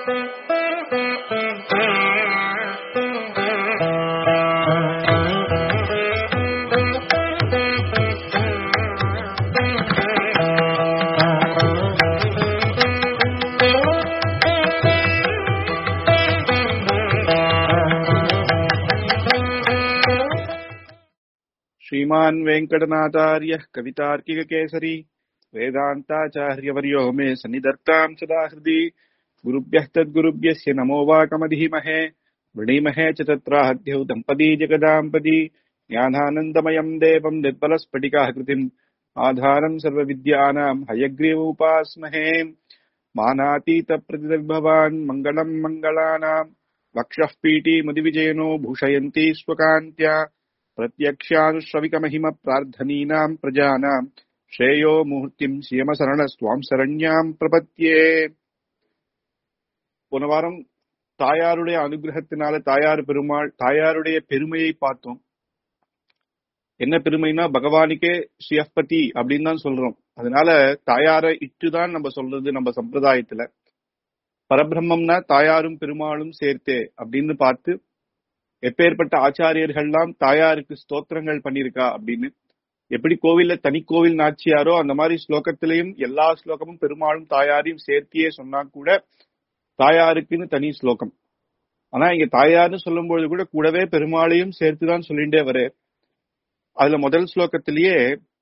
श्रीमान् वेङ्कटनाथार्यः कवितार्किककेसरी वेदान्ताचार्यवर्यो मे सन्निधत्ताम् सदा हृदि गुरुभ्यः तद्गुरुभ्यस्य नमो वाकमधीमहे वृणीमहे च तत्राहद्यौ दम्पती जगदाम्पदी ज्ञानानन्दमयम् देवम् निर्बलस्फटिकाकृतिम् आधारम् सर्वविद्यानाम् हयग्रीव उपास्महे मानातीतप्रतिभवान् मङ्गलम् मङ्गलानाम् वक्षः पीटीमुदिविजयनो भूषयन्ती स्वकान्त्या प्रत्यक्षानुश्रविकमहिम प्रार्थनीनाम् प्रजानाम् श्रेयो मुहूर्तिम् சியமசரணஸ்துவாம் சரண்யாம் பிரபத்தியே போன வாரம் தாயாருடைய அனுகிரகத்தினால தாயார் பெருமாள் தாயாருடைய பெருமையை பார்த்தோம் என்ன பெருமைனா பகவானுக்கே ஸ்ரீயப்பதி அப்படின்னு தான் சொல்றோம் அதனால தாயாரை இட்டுதான் நம்ம சொல்றது நம்ம சம்பிரதாயத்துல பரபிரம்மம்னா தாயாரும் பெருமாளும் சேர்த்தே அப்படின்னு பார்த்து எப்பேற்பட்ட ஆச்சாரியர்கள்லாம் தாயாருக்கு ஸ்தோத்திரங்கள் பண்ணிருக்கா அப்படின்னு எப்படி கோவில்ல தனி கோவில் நாச்சியாரோ அந்த மாதிரி ஸ்லோகத்திலையும் எல்லா ஸ்லோகமும் பெருமாளும் தாயாரையும் சேர்த்தியே சொன்னா கூட தாயாருக்குன்னு தனி ஸ்லோகம் ஆனா இங்க தாயார்னு சொல்லும்போது கூட கூடவே பெருமாளையும் சேர்த்துதான் சொல்லிண்டே வர அதுல முதல் ஸ்லோகத்திலேயே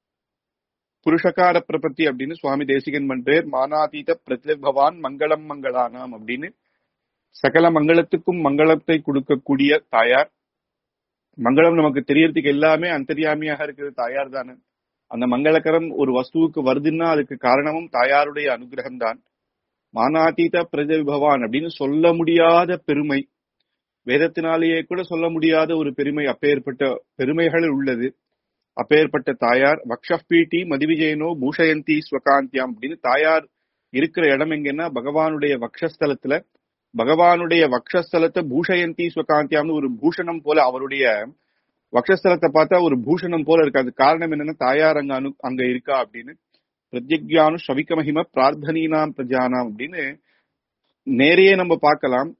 புருஷகார பிரபத்தி அப்படின்னு சுவாமி தேசிகன் பண்றார் மானாதீத பிரதிபவான் மங்களம் மங்களானாம் அப்படின்னு சகல மங்களத்துக்கும் மங்களத்தை கொடுக்கக்கூடிய தாயார் மங்களம் நமக்கு தெரியறதுக்கு எல்லாமே அந்தரியாமியாக இருக்கிற தாயார் தானே அந்த மங்களகரம் ஒரு வஸ்துவுக்கு வருதுன்னா அதுக்கு காரணமும் தாயாருடைய அனுகிரகம் தான் மானாதீத பிரதிபவான் அப்படின்னு சொல்ல முடியாத பெருமை வேதத்தினாலேயே கூட சொல்ல முடியாத ஒரு பெருமை அப்பேற்பட்ட பெருமைகள் உள்ளது அப்பேற்பட்ட தாயார் வக்ஷபீட்டி மதிவிஜயனோ பூஷயந்தி ஸ்வகாந்தியாம் அப்படின்னு தாயார் இருக்கிற இடம் எங்கன்னா பகவானுடைய வக்ஷஸ்தலத்துல பகவானுடைய வக்ஷஸ்தலத்தை பூஷயந்தி ஸ்வகாந்தியாம்னு ஒரு பூஷணம் போல அவருடைய வக்ஷஸ்தலத்தை பார்த்தா ஒரு பூஷணம் போல இருக்காது காரணம் என்னன்னா தாயார் அங்க அனு அங்க இருக்கா அப்படின்னு பிரத்யக்யானு ஸ்ரவிக்க மகிம பிரார்த்தனீனாம் பிரஜானாம் அப்படின்னு நேரையே நம்ம பார்க்கலாம்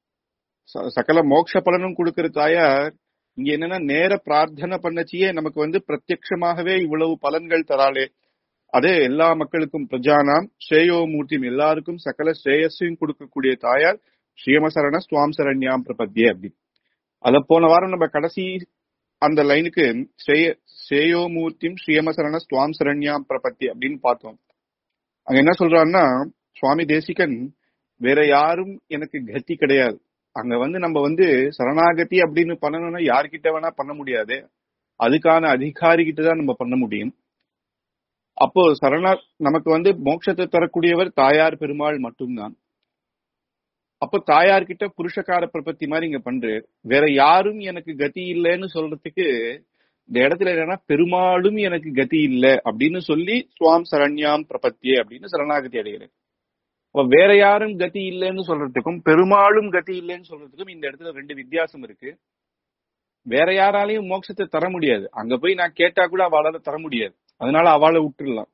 சகல மோட்ச பலனும் கொடுக்கிற தாயார் இங்க என்னன்னா நேர பிரார்த்தனை பண்ணச்சியே நமக்கு வந்து பிரத்யட்சமாகவே இவ்வளவு பலன்கள் தராளே அதே எல்லா மக்களுக்கும் பிரஜானாம் ஸ்ரேயோமூர்த்தியும் எல்லாருக்கும் சகல ஸ்ரேயஸையும் கொடுக்கக்கூடிய தாயார் ஸ்ரீமசரண சுவாம் சரண்யாம் பிரபத்தியே அப்படி அத போன வாரம் நம்ம கடைசி அந்த லைனுக்கு ஸ்ரேய ஸ்ரேயோமூர்த்தியும் ஸ்ரீமசரண சுவாம் சரண்யாம் பிரபத்தி அப்படின்னு பார்த்தோம் அங்க என்ன சொல்றாருன்னா சுவாமி தேசிகன் வேற யாரும் எனக்கு கத்தி கிடையாது அங்க வந்து நம்ம வந்து சரணாகதி அப்படின்னு பண்ணணும்னா யார்கிட்ட வேணா பண்ண முடியாது அதுக்கான அதிகாரி கிட்ட தான் நம்ம பண்ண முடியும் அப்போ சரணா நமக்கு வந்து மோட்சத்தை தரக்கூடியவர் தாயார் பெருமாள் மட்டும்தான் அப்போ தாயார் கிட்ட புருஷகார பிரபத்தி மாதிரி இங்க பண்றாரு வேற யாரும் எனக்கு கதி இல்லைன்னு சொல்றதுக்கு இந்த இடத்துல என்னன்னா பெருமாளும் எனக்கு கதி இல்லை அப்படின்னு சொல்லி சுவாம் சரண்யாம் பிரபத்தியே அப்படின்னு சரணாகதி அடைகிறேன் அப்ப வேற யாரும் கதி இல்லைன்னு சொல்றதுக்கும் பெருமாளும் கதி இல்லைன்னு சொல்றதுக்கும் இந்த இடத்துல ரெண்டு வித்தியாசம் இருக்கு வேற யாராலையும் மோட்சத்தை தர முடியாது அங்க போய் நான் கேட்டா கூட அவளால தர முடியாது அதனால அவளை விட்டுடலாம்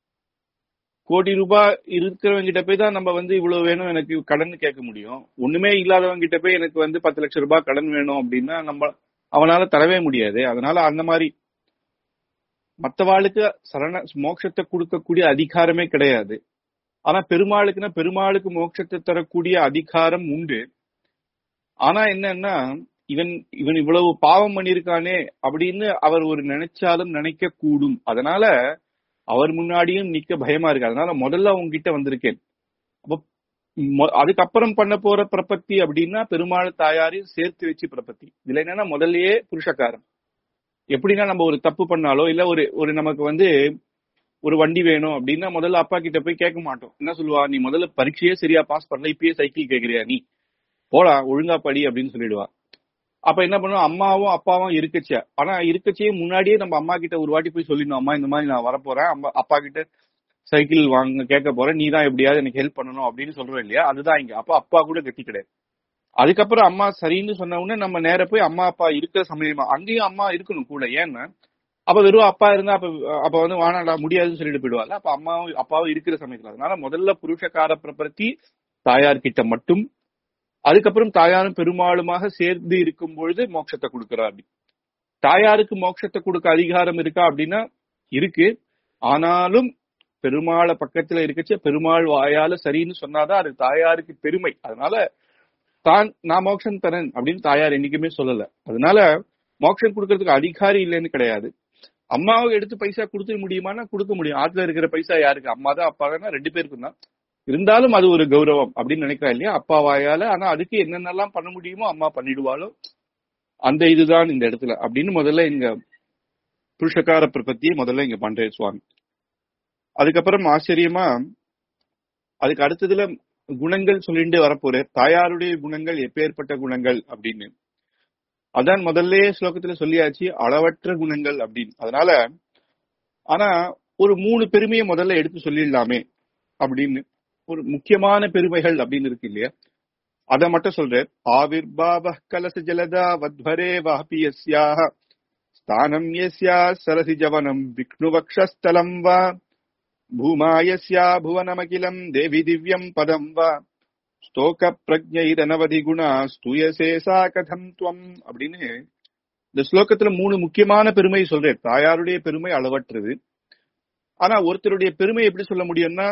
கோடி ரூபாய் இருக்கிறவங்க கிட்ட போய் தான் நம்ம வந்து இவ்வளவு வேணும் எனக்கு கடன் கேட்க முடியும் ஒண்ணுமே இல்லாதவங்க கிட்ட போய் எனக்கு வந்து பத்து லட்சம் ரூபாய் கடன் வேணும் அப்படின்னா நம்ம அவனால தரவே முடியாது அதனால அந்த மாதிரி மத்தவாளுக்கு சரண மோட்சத்தை கொடுக்கக்கூடிய அதிகாரமே கிடையாது ஆனா பெருமாளுக்குன்னா பெருமாளுக்கு மோட்சத்தை தரக்கூடிய அதிகாரம் உண்டு ஆனா என்னன்னா இவன் இவன் இவ்வளவு பாவம் பண்ணிருக்கானே அப்படின்னு அவர் ஒரு நினைச்சாலும் நினைக்க கூடும் அதனால அவர் முன்னாடியும் நிக்க பயமா இருக்கு அதனால முதல்ல அவங்க கிட்ட வந்திருக்கேன் அப்ப அதுக்கப்புறம் பண்ண போற பிரபத்தி அப்படின்னா பெருமாள் தாயாரையும் சேர்த்து வச்சு பிரபத்தி இதுல என்னன்னா முதல்லயே புருஷக்காரம் எப்படின்னா நம்ம ஒரு தப்பு பண்ணாலோ இல்ல ஒரு ஒரு நமக்கு வந்து ஒரு வண்டி வேணும் அப்படின்னா முதல்ல அப்பா கிட்ட போய் கேட்க மாட்டோம் என்ன சொல்லுவா நீ முதல்ல பரீட்சையே சரியா பாஸ் பண்ணல இப்பயே சைக்கிள் கேக்குறியா நீ போடா ஒழுங்கா படி அப்படின்னு சொல்லிடுவா அப்ப என்ன பண்ணுவோம் அம்மாவும் அப்பாவும் இருக்கச்ச ஆனா இருக்கச்சே முன்னாடியே நம்ம அம்மா கிட்ட ஒரு வாட்டி போய் சொல்லிடணும் அம்மா இந்த மாதிரி நான் வரப்போறேன் அம்மா அப்பா கிட்ட சைக்கிள் வாங்க கேட்க போறேன் நீ தான் எப்படியாவது எனக்கு ஹெல்ப் பண்ணணும் அப்படின்னு சொல்றோம் இல்லையா அதுதான் இங்க அப்ப அப்பா கூட கத்தி கிடையாது அதுக்கப்புறம் அம்மா சரின்னு சொன்ன உடனே நம்ம நேர போய் அம்மா அப்பா இருக்கிற சமயமா அங்கேயும் அம்மா இருக்கணும் கூட ஏன்னா அப்ப வெறும் அப்பா இருந்தா அப்ப அப்ப வந்து வானாடா முடியாதுன்னு சொல்லிட்டு போயிடுவாங்க அப்ப அம்மாவும் அப்பாவும் இருக்கிற சமயத்துல அதனால முதல்ல புருஷக்கார பிரபத்தி தாயார் கிட்ட மட்டும் அதுக்கப்புறம் தாயாரும் பெருமாளுமாக சேர்ந்து இருக்கும் பொழுது மோட்சத்தை கொடுக்கிறார் அப்படி தாயாருக்கு மோட்சத்தை கொடுக்க அதிகாரம் இருக்கா அப்படின்னா இருக்கு ஆனாலும் பெருமாளை பக்கத்துல இருக்கச்ச பெருமாள் வாயால சரின்னு சொன்னாதான் அது தாயாருக்கு பெருமை அதனால தான் நான் மோட்சம் தரேன் அப்படின்னு தாயார் என்னைக்குமே சொல்லல அதனால மோட்சம் கொடுக்கறதுக்கு அதிகாரி இல்லைன்னு கிடையாது அம்மாவை எடுத்து பைசா கொடுத்துட முடியுமானா கொடுக்க முடியும் ஆத்துல இருக்கிற பைசா யாருக்கு அம்மா தான் அப்பா தான் ரெண்டு பேருக்கும் தான் இருந்தாலும் அது ஒரு கௌரவம் அப்படின்னு நினைக்கிறா இல்லையா அப்பா வாயால ஆனா அதுக்கு என்னென்னலாம் பண்ண முடியுமோ அம்மா பண்ணிடுவாளோ அந்த இதுதான் இந்த இடத்துல அப்படின்னு முதல்ல இங்க புருஷகார பிரபத்தியை முதல்ல இங்க பண்றேன் சுவாமி அதுக்கப்புறம் ஆச்சரியமா அதுக்கு அடுத்ததுல குணங்கள் சொல்லிட்டு வரப்போற தாயாருடைய குணங்கள் எப்பேற்பட்ட குணங்கள் அப்படின்னு அதான் முதல்ல ஸ்லோகத்துல சொல்லியாச்சு அளவற்ற குணங்கள் அப்படின்னு அதனால ஆனா ஒரு மூணு பெருமையை முதல்ல எடுத்து சொல்லிடலாமே அப்படின்னு ஒரு முக்கியமான பெருமைகள் அப்படின்னு இருக்கு இல்லையா அத மட்டும் சொல்றேன் ஆவிர்பாவ கலச ஜலதா வத்வரே வாபி யஸ்யாக ஸ்தானம் யஸ்யா சரசி ஜவனம் விக்ணுவக்ஷஸ்தலம் வா பூமாயஸ்யா புவனமகிலம் தேவி திவ்யம் பதம் வா ஸ்தோக பிரஜைரனவதி குணா ஸ்தூயசே சா கதம் துவம் அப்படின்னு இந்த ஸ்லோகத்துல மூணு முக்கியமான பெருமை சொல்றேன் தாயாருடைய பெருமை அளவற்றது ஆனா ஒருத்தருடைய பெருமை எப்படி சொல்ல முடியும்னா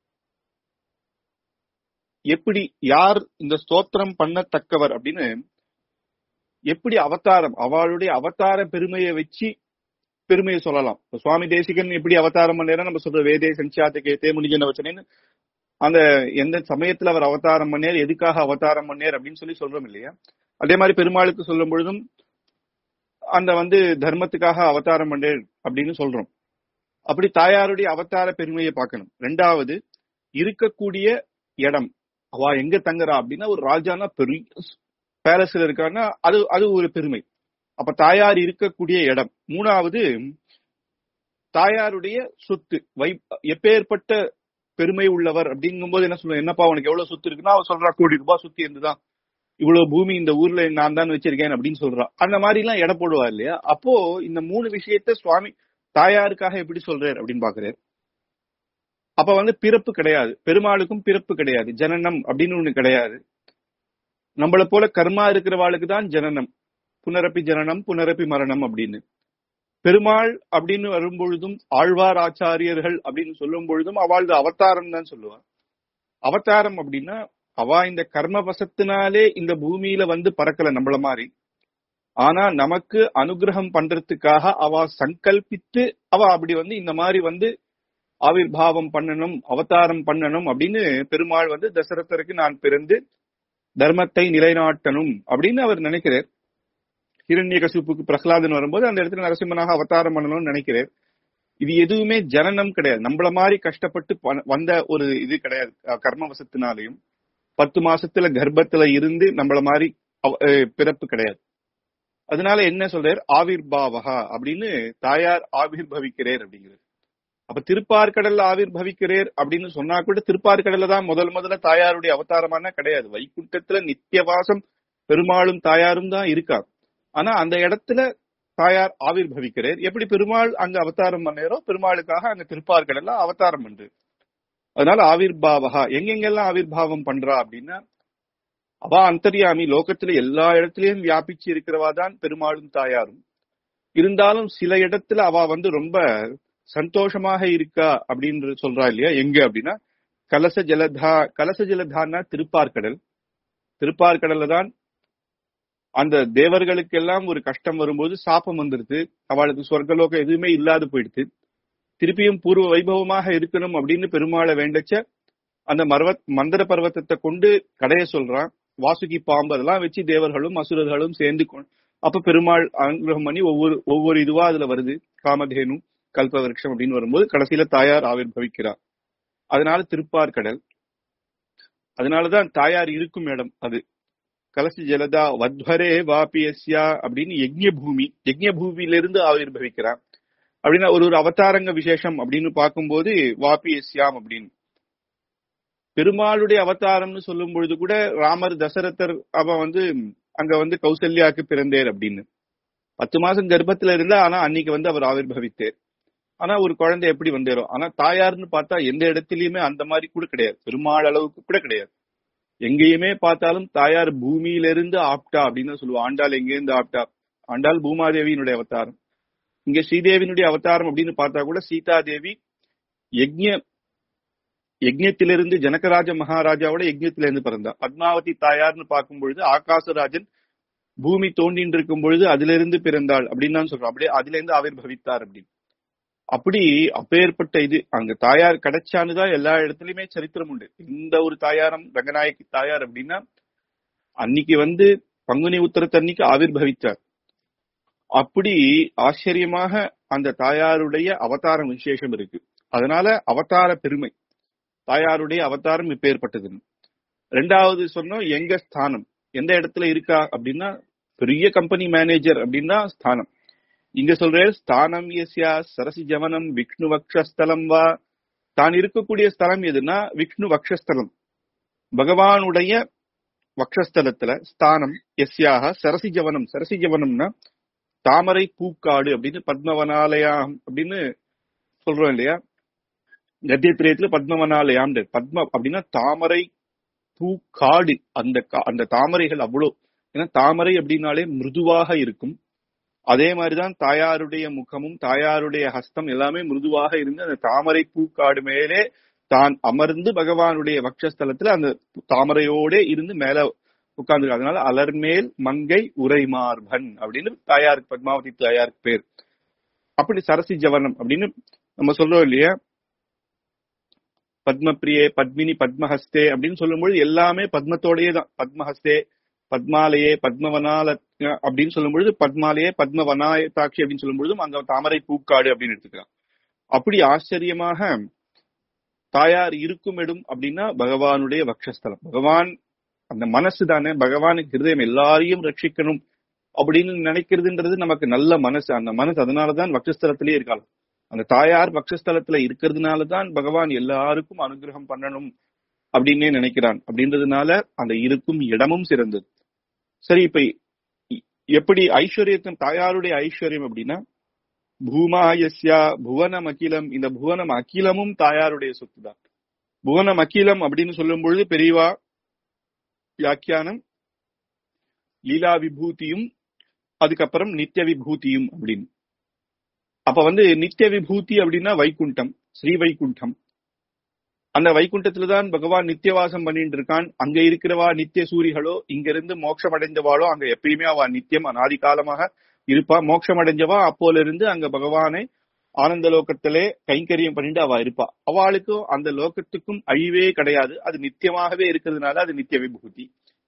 எப்படி யார் இந்த ஸ்தோத்திரம் பண்ணத்தக்கவர் அப்படின்னு எப்படி அவதாரம் அவளுடைய அவதார பெருமையை வச்சு பெருமையை சொல்லலாம் இப்ப சுவாமி தேசிகன் எப்படி அவதாரம் பண்ணேரா நம்ம சொல்ற வேதே சஞ்சாத்த கேத்தே முனிஜன வச்சனேன்னு அந்த எந்த சமயத்துல அவர் அவதாரம் பண்ணேர் எதுக்காக அவதாரம் பண்ணேர் அப்படின்னு சொல்லி சொல்றோம் இல்லையா அதே மாதிரி பெருமாளுக்கு சொல்லும் பொழுதும் அந்த வந்து தர்மத்துக்காக அவதாரம் பண்ணேர் அப்படின்னு சொல்றோம் அப்படி தாயாருடைய அவதார பெருமையை பார்க்கணும் ரெண்டாவது இருக்கக்கூடிய இடம் அவ எங்க தங்குறா அப்படின்னா ஒரு ராஜானா பெரிய பேலஸ்ல இருக்கான்னா அது அது ஒரு பெருமை அப்ப தாயார் இருக்கக்கூடிய இடம் மூணாவது தாயாருடைய சொத்து வை எப்பேற்பட்ட பெருமை உள்ளவர் அப்படிங்கும் போது என்ன சொல்லுவேன் என்னப்பா உனக்கு எவ்வளவு சொத்து இருக்குன்னா அவ சொல்றா கோடி ரூபாய் சுத்தி இருந்துதான் இவ்வளவு பூமி இந்த ஊர்ல நான் தான் வச்சிருக்கேன் அப்படின்னு சொல்றா அந்த மாதிரி எல்லாம் எடை போடுவா இல்லையா அப்போ இந்த மூணு விஷயத்த சுவாமி தாயாருக்காக எப்படி சொல்றாரு அப்படின்னு பாக்குறாரு அப்ப வந்து பிறப்பு கிடையாது பெருமாளுக்கும் பிறப்பு கிடையாது ஜனனம் அப்படின்னு ஒண்ணு கிடையாது நம்மள போல கர்மா இருக்கிறவாளுக்கு தான் ஜனனம் புனரப்பி ஜனனம் புனரப்பி மரணம் அப்படின்னு பெருமாள் அப்படின்னு வரும்பொழுதும் ஆழ்வார் ஆச்சாரியர்கள் அப்படின்னு சொல்லும் பொழுதும் அவளது அவதாரம் தான் சொல்லுவா அவதாரம் அப்படின்னா அவ இந்த கர்ம வசத்தினாலே இந்த பூமியில வந்து பறக்கல நம்மள மாதிரி ஆனா நமக்கு அனுகிரகம் பண்றதுக்காக அவ சங்கல்பித்து அவ அப்படி வந்து இந்த மாதிரி வந்து ஆவிர்வாவம் பண்ணணும் அவதாரம் பண்ணணும் அப்படின்னு பெருமாள் வந்து தசரதருக்கு நான் பிறந்து தர்மத்தை நிலைநாட்டணும் அப்படின்னு அவர் நினைக்கிறார் ஹிரண்ய கசிப்புக்கு பிரகலாதன் வரும்போது அந்த இடத்துல நரசிம்மனாக அவதாரம் பண்ணணும்னு நினைக்கிறார் இது எதுவுமே ஜனனம் கிடையாது நம்மள மாதிரி கஷ்டப்பட்டு வந்த ஒரு இது கிடையாது கர்மவசத்தினாலையும் பத்து மாசத்துல கர்ப்பத்துல இருந்து நம்மள மாதிரி பிறப்பு கிடையாது அதனால என்ன சொல்றார் ஆவிர்பாவகா அப்படின்னு தாயார் ஆவிர்பவிக்கிறேர் அப்படிங்கிறது அப்ப திருப்பார்கடல்ல ஆவிர்பவிக்கிறேர் அப்படின்னு சொன்னா கூட திருப்பார்கடல்ல தான் முதல் முதல்ல தாயாருடைய அவதாரமான கிடையாது வைகுண்டத்துல நித்தியவாசம் பெருமாளும் தாயாரும் தான் இருக்கா ஆனா அந்த இடத்துல தாயார் ஆவிர்பவிக்கிறார் எப்படி பெருமாள் அங்க அவதாரம் பண்ணேரோ பெருமாளுக்காக அங்க திருப்பார்கடல்ல அவதாரம் பண்று அதனால ஆவிர்பாவகா எங்கெங்கெல்லாம் ஆவிர்பாவம் பண்றா அப்படின்னா அவ அந்தரியாமி லோகத்துல எல்லா இடத்துலயும் வியாபிச்சு இருக்கிறவா தான் பெருமாளும் தாயாரும் இருந்தாலும் சில இடத்துல அவ வந்து ரொம்ப சந்தோஷமாக இருக்கா அப்படின்னு சொல்றா இல்லையா எங்க அப்படின்னா கலச ஜலதா கலச ஜலதான்னா திருப்பார்கடல் திருப்பார்கடல்ல தான் அந்த தேவர்களுக்கெல்லாம் ஒரு கஷ்டம் வரும்போது சாப்பம் வந்துருது அவளுக்கு சொர்க்கலோகம் எதுவுமே இல்லாது போயிடுது திருப்பியும் பூர்வ வைபவமாக இருக்கணும் அப்படின்னு பெருமாளை வேண்டச்ச அந்த மர்வத் மந்திர பர்வத்தத்தை கொண்டு கடைய சொல்றான் வாசுகி பாம்பு அதெல்லாம் வச்சு தேவர்களும் அசுரர்களும் சேர்ந்து அப்ப பெருமாள் அனுகிரகம் பண்ணி ஒவ்வொரு ஒவ்வொரு இதுவா அதுல வருது காமதேனு கல்ப விருட்சம் அப்படின்னு வரும்போது கடைசியில தாயார் ஆவிர்பவிக்கிறார் அதனால திருப்பார்கடல் அதனாலதான் தாயார் இருக்கும் இடம் அது கலசி ஜலதா வத்வரே வாபியஸ்யா அப்படின்னு யஜ்ய பூமி யஜ்ய பூமியிலிருந்து ஆவிர்பவிக்கிறார் அப்படின்னா ஒரு ஒரு அவதாரங்க விசேஷம் அப்படின்னு பார்க்கும்போது வாபியஸ்யாம் அப்படின்னு பெருமாளுடைய அவதாரம்னு சொல்லும் பொழுது கூட ராமர் தசரதர் அவன் வந்து அங்க வந்து கௌசல்யாக்கு பிறந்தேர் அப்படின்னு பத்து மாசம் கர்ப்பத்துல இருந்தா ஆனா அன்னைக்கு வந்து அவர் ஆவிர்பவித்தேர் ஆனா ஒரு குழந்தை எப்படி வந்தேரும் ஆனா தாயார்னு பார்த்தா எந்த இடத்துலயுமே அந்த மாதிரி கூட கிடையாது பெருமாள் அளவுக்கு கூட கிடையாது எங்கேயுமே பார்த்தாலும் தாயார் பூமியிலிருந்து ஆப்டா அப்படின்னு தான் சொல்லுவோம் ஆண்டாள் எங்கேருந்து ஆப்டா ஆண்டாள் பூமாதேவியினுடைய அவதாரம் இங்க ஸ்ரீதேவியினுடைய அவதாரம் அப்படின்னு பார்த்தா கூட சீதா தேவி யஜ்ய யஜ்யத்திலிருந்து ஜனகராஜ மகாராஜாவோட யஜ்யத்திலிருந்து பிறந்தா பத்மாவதி தாயார்னு பார்க்கும் பொழுது ஆகாசராஜன் பூமி தோண்டின்னு இருக்கும் பொழுது அதிலிருந்து பிறந்தாள் அப்படின்னு தான் சொல்றோம் அப்படியே அதுல இருந்து ஆவிர் பவித்தார் அப்படின்னு அப்படி அப்பேற்பட்ட இது அங்க தாயார் கிடைச்சானுதான் எல்லா இடத்துலயுமே சரித்திரம் உண்டு இந்த ஒரு தாயாரம் ரங்கநாயகி தாயார் அப்படின்னா அன்னைக்கு வந்து பங்குனி உத்தரத்தன்னைக்கு ஆவிர் பவித்தார் அப்படி ஆச்சரியமாக அந்த தாயாருடைய அவதாரம் விசேஷம் இருக்கு அதனால அவதார பெருமை தாயாருடைய அவதாரம் இப்பேற்பட்டது ரெண்டாவது சொன்னோம் எங்க ஸ்தானம் எந்த இடத்துல இருக்கா அப்படின்னா பெரிய கம்பெனி மேனேஜர் அப்படின்னா ஸ்தானம் இங்க சொல்ற ஸ்தானம் எஸ்யா சரசி ஜவனம் விஷ்ணு வக்ஷஸ்தலம் வா தான் இருக்கக்கூடிய ஸ்தலம் எதுனா விஷ்ணு வக்ஷஸ்தலம் பகவானுடைய வக்ஷஸ்தலத்துல ஸ்தானம் எஸ்யாக சரசி ஜவனம் சரசி ஜவனம்னா தாமரை பூக்காடு அப்படின்னு பத்மவனாலயம் அப்படின்னு சொல்றோம் இல்லையா கத்தியத்திரயத்துல பத்மவனாலயாம் பத்ம அப்படின்னா தாமரை பூக்காடு அந்த அந்த தாமரைகள் அவ்வளோ ஏன்னா தாமரை அப்படின்னாலே மிருதுவாக இருக்கும் அதே மாதிரிதான் தாயாருடைய முகமும் தாயாருடைய ஹஸ்தம் எல்லாமே மிருதுவாக இருந்து அந்த தாமரை பூக்காடு மேலே தான் அமர்ந்து பகவானுடைய வக்ஷஸ்தலத்துல அந்த தாமரையோட இருந்து மேல உட்கார்ந்து அதனால அலர்மேல் மங்கை உரைமார்பன் அப்படின்னு தாயாருக்கு பத்மாவதி தாயாருக்கு பேர் அப்படி சரசி ஜவனம் அப்படின்னு நம்ம சொல்றோம் இல்லையா பத்மபிரியே பத்மினி பத்மஹஸ்தே அப்படின்னு சொல்லும்போது எல்லாமே பத்மத்தோடயே தான் பத்மஹஸ்தே பத்மாலயே பத்மவனால அப்படின்னு சொல்லும்பொழுது பத்மாலயே பத்மவனாயத்தாட்சி அப்படின்னு சொல்லும்பொழுதும் அந்த தாமரை பூக்காடு அப்படின்னு எடுத்துக்கலாம் அப்படி ஆச்சரியமாக தாயார் இருக்கும் இடம் அப்படின்னா பகவானுடைய வக்ஷஸ்தலம் பகவான் அந்த மனசு தானே பகவானுக்கு ஹிருதயம் எல்லாரையும் ரட்சிக்கணும் அப்படின்னு நினைக்கிறதுன்றது நமக்கு நல்ல மனசு அந்த மனசு அதனாலதான் வக்ஷஸ்தலத்திலேயே இருக்கலாம் அந்த தாயார் பக்ஷஸ்தலத்துல இருக்கிறதுனாலதான் பகவான் எல்லாருக்கும் அனுகிரகம் பண்ணணும் அப்படின்னே நினைக்கிறான் அப்படின்றதுனால அந்த இருக்கும் இடமும் சிறந்தது சரி இப்ப எப்படி ஐஸ்வர்யத்தின் தாயாருடைய ஐஸ்வர்யம் அப்படின்னா பூமாயஸ்யா புவனம் அகிலம் இந்த புவனம் அகிலமும் தாயாருடைய சொத்து தான் புவனம் அகிலம் அப்படின்னு சொல்லும் பொழுது பெரியவா வியாக்கியானம் லீலா விபூதியும் அதுக்கப்புறம் நித்திய விபூதியும் அப்படின்னு அப்ப வந்து நித்திய விபூதி அப்படின்னா வைகுண்டம் ஸ்ரீ வைகுண்டம் அந்த வைகுண்டத்துலதான் பகவான் நித்தியவாசம் பண்ணிட்டு இருக்கான் அங்க இருக்கிறவா நித்திய சூரிகளோ இங்க இருந்து மோட்சம் அடைந்தவாளோ அங்க எப்பயுமே அவ நித்தியம் அனாதி காலமாக இருப்பா மோட்சம் அடைஞ்சவா அப்போல இருந்து அங்க பகவானை ஆனந்த லோகத்திலே கைங்கரியம் பண்ணிட்டு அவ இருப்பா அவளுக்கும் அந்த லோகத்துக்கும் அழிவே கிடையாது அது நித்தியமாகவே இருக்கிறதுனால அது நித்திய விபூதி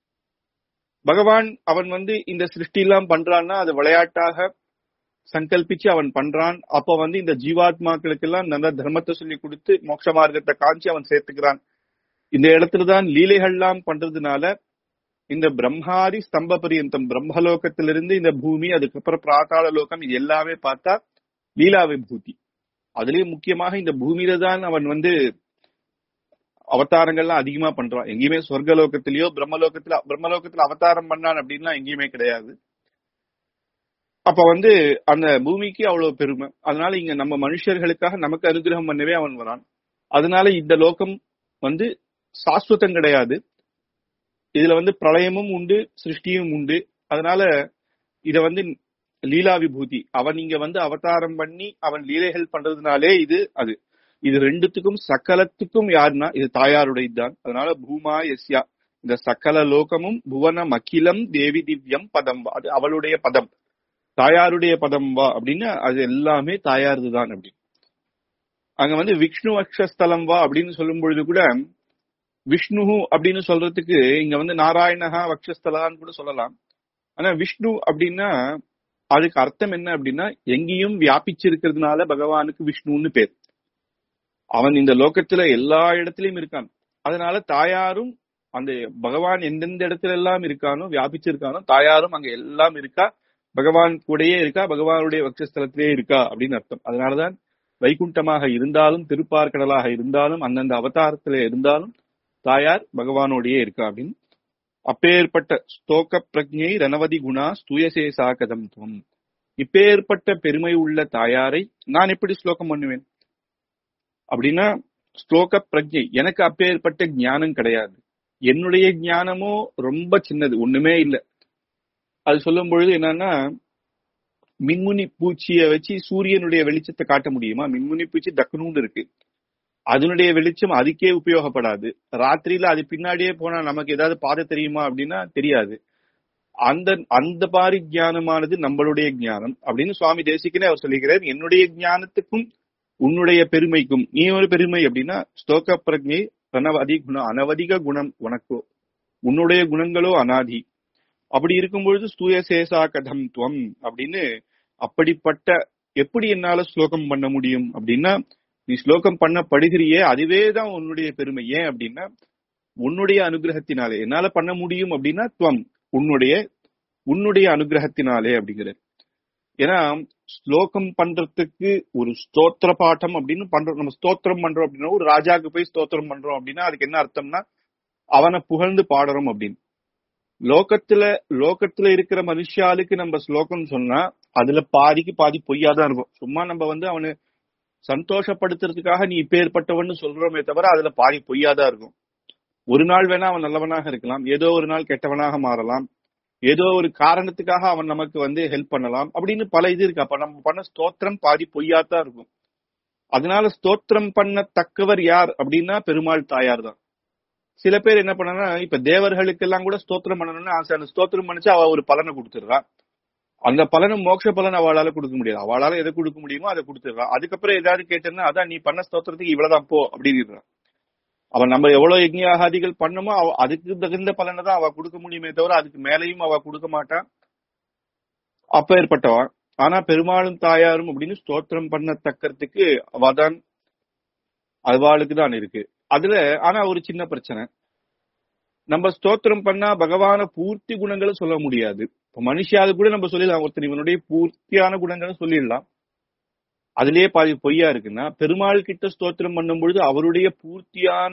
பகவான் அவன் வந்து இந்த சிருஷ்டி எல்லாம் பண்றான்னா அது விளையாட்டாக சங்கல்பிச்சு அவன் பண்றான் அப்ப வந்து இந்த ஜீவாத்மாக்களுக்கு எல்லாம் நல்ல தர்மத்தை சொல்லி கொடுத்து மோட்ச மார்க்கத்தை காஞ்சி அவன் சேர்த்துக்கிறான் இந்த இடத்துலதான் லீலைகள்லாம் பண்றதுனால இந்த பிரம்மாதி ஸ்தம்ப பரியந்தம் பிரம்மலோகத்திலிருந்து இந்த பூமி அதுக்கப்புறம் பிராத்தாள லோகம் இது எல்லாமே பார்த்தா லீலா விபூதி அதுலயும் முக்கியமாக இந்த பூமியில தான் அவன் வந்து அவதாரங்கள்லாம் அதிகமா பண்றான் எங்கேயுமே சொர்க்கலோகத்திலயோ பிரம்மலோகத்துல பிரம்மலோகத்துல அவதாரம் பண்ணான் அப்படின்லாம் எங்கேயுமே கிடையாது அப்ப வந்து அந்த பூமிக்கு அவ்வளவு பெருமை அதனால இங்க நம்ம மனுஷர்களுக்காக நமக்கு அனுகிரகம் பண்ணவே அவன் வரான் அதனால இந்த லோகம் வந்து சாஸ்வதம் கிடையாது இதுல வந்து பிரளயமும் உண்டு சிருஷ்டியும் உண்டு அதனால இத வந்து லீலா விபூதி அவன் இங்க வந்து அவதாரம் பண்ணி அவன் லீலைகள் பண்றதுனாலே இது அது இது ரெண்டுத்துக்கும் சக்கலத்துக்கும் யாருன்னா இது தாயாருடையதுதான் அதனால பூமா எஸ்யா இந்த சக்கல லோகமும் புவனம் அகிலம் தேவி திவ்யம் பதம் வா. அது அவளுடைய பதம் தாயாருடைய பதம் வா அப்படின்னு அது எல்லாமே தாயாருது தான் அப்படி அங்க வந்து விஷ்ணு அக்ஷஸ்தலம் வா அப்படின்னு சொல்லும் பொழுது கூட விஷ்ணு அப்படின்னு சொல்றதுக்கு இங்க வந்து நாராயணஹா வக்ஷஸ்தலான்னு கூட சொல்லலாம் ஆனா விஷ்ணு அப்படின்னா அதுக்கு அர்த்தம் என்ன அப்படின்னா எங்கேயும் வியாபிச்சிருக்கிறதுனால பகவானுக்கு விஷ்ணுன்னு பேர் அவன் இந்த லோகத்துல எல்லா இடத்துலயும் இருக்கான் அதனால தாயாரும் அந்த பகவான் எந்தெந்த இடத்துல எல்லாம் இருக்கானோ வியாபிச்சிருக்கானோ தாயாரும் அங்க எல்லாம் இருக்கா பகவான் கூடயே இருக்கா பகவானுடைய வக்ஷஸ்தலத்திலே இருக்கா அப்படின்னு அர்த்தம் அதனாலதான் வைகுண்டமாக இருந்தாலும் திருப்பார்கடலாக இருந்தாலும் அந்தந்த அவதாரத்திலே இருந்தாலும் தாயார் பகவானோடையே இருக்கா அப்படின்னு அப்பேற்பட்ட ஸ்தோக பிரஜை ரணவதி குணா ஸ்தூயசே சாகதம் துவம் இப்பேற்பட்ட பெருமை உள்ள தாயாரை நான் எப்படி ஸ்லோகம் பண்ணுவேன் அப்படின்னா ஸ்லோக பிரஜை எனக்கு அப்பேற்பட்ட ஞானம் கிடையாது என்னுடைய ஞானமோ ரொம்ப சின்னது ஒண்ணுமே இல்லை அது சொல்லும் பொழுது என்னன்னா மின்முனி பூச்சியை வச்சு சூரியனுடைய வெளிச்சத்தை காட்ட முடியுமா மின்முனி பூச்சி டக்குனு இருக்கு அதனுடைய வெளிச்சம் அதுக்கே உபயோகப்படாது ராத்திரியில அது பின்னாடியே போனா நமக்கு ஏதாவது பாதை தெரியுமா அப்படின்னா தெரியாது அந்த அந்த மாதிரி ஞானமானது நம்மளுடைய ஞானம் அப்படின்னு சுவாமி தேசிக்கனே அவர் சொல்லுகிறார் என்னுடைய ஞானத்துக்கும் உன்னுடைய பெருமைக்கும் நீ ஒரு பெருமை அப்படின்னா ஸ்தோக பிரஜை பிரணவதி குணம் அனவதிக குணம் உனக்கோ உன்னுடைய குணங்களோ அனாதி அப்படி இருக்கும் பொழுது ஸ்தூய சேசா கதம் துவம் அப்படின்னு அப்படிப்பட்ட எப்படி என்னால ஸ்லோகம் பண்ண முடியும் அப்படின்னா நீ ஸ்லோகம் பண்ணப்படுகிறியே அதுவே தான் உன்னுடைய பெருமை ஏன் அப்படின்னா உன்னுடைய அனுகிரகத்தினாலே என்னால பண்ண முடியும் அப்படின்னா துவம் உன்னுடைய உன்னுடைய அனுகிரகத்தினாலே அப்படிங்கிறது ஏன்னா ஸ்லோகம் பண்றதுக்கு ஒரு ஸ்தோத்திர பாட்டம் அப்படின்னு பண்றோம் நம்ம ஸ்தோத்திரம் பண்றோம் அப்படின்னா ஒரு ராஜாக்கு போய் ஸ்தோத்திரம் பண்றோம் அப்படின்னா அதுக்கு என்ன அர்த்தம்னா அவனை புகழ்ந்து பாடுறோம் அப்படின்னு லோகத்துல லோகத்துல இருக்கிற மனுஷாளுக்கு நம்ம ஸ்லோகம் சொன்னா அதுல பாதிக்கு பாதி பொய்யாதான் இருக்கும் சும்மா நம்ம வந்து அவனு சந்தோஷப்படுத்துறதுக்காக நீ இப்பேற்பட்டவன்னு சொல்றோமே தவிர அதுல பாதி பொய்யாதான் இருக்கும் ஒரு நாள் வேணா அவன் நல்லவனாக இருக்கலாம் ஏதோ ஒரு நாள் கெட்டவனாக மாறலாம் ஏதோ ஒரு காரணத்துக்காக அவன் நமக்கு வந்து ஹெல்ப் பண்ணலாம் அப்படின்னு பல இது இருக்கு அப்ப நம்ம பண்ண ஸ்தோத்திரம் பாதி பொய்யாத்தான் இருக்கும் அதனால ஸ்தோத்திரம் பண்ணத்தக்கவர் யார் அப்படின்னா பெருமாள் தாயார் தான் சில பேர் என்ன பண்ணனா இப்ப தேவர்களுக்கெல்லாம் கூட ஸ்தோத்திரம் பண்ணணும்னு ஆசை அந்த ஸ்தோத்திரம் பண்ணிச்சு அவ ஒரு பலனை கொடுத்துடுறா அந்த பலனும் மோட்ச பலன் அவளால கொடுக்க முடியாது அவளால எதை கொடுக்க முடியுமோ அதை கொடுத்துடுறா அதுக்கப்புறம் ஏதாவது கேட்டேன்னா அதான் நீ பண்ண ஸ்தோத்திரத்துக்கு இவ்வளவுதான் போ அப்படின்னு அவன் நம்ம எவ்வளவு யஜ்ஞாகாதிகள் பண்ணமோ அவ அதுக்கு தகுந்த பலனை தான் அவ கொடுக்க முடியுமே தவிர அதுக்கு மேலையும் அவ கொடுக்க மாட்டான் அப்ப ஏற்பட்டவன் ஆனா பெருமாளும் தாயாரும் அப்படின்னு ஸ்தோத்திரம் பண்ணத்தக்கறதுக்கு அவதான் அவளுக்கு தான் இருக்கு அதுல ஆனா ஒரு சின்ன பிரச்சனை நம்ம ஸ்தோத்திரம் பண்ணா பகவான பூர்த்தி குணங்களை சொல்ல முடியாது இப்ப மனுஷியாது கூட நம்ம சொல்லிடலாம் ஒருத்தர் இவனுடைய பூர்த்தியான குணங்களை சொல்லிடலாம் அதுலயே பாதி பொய்யா இருக்குன்னா பெருமாள் கிட்ட ஸ்தோத்திரம் பண்ணும் பொழுது அவருடைய பூர்த்தியான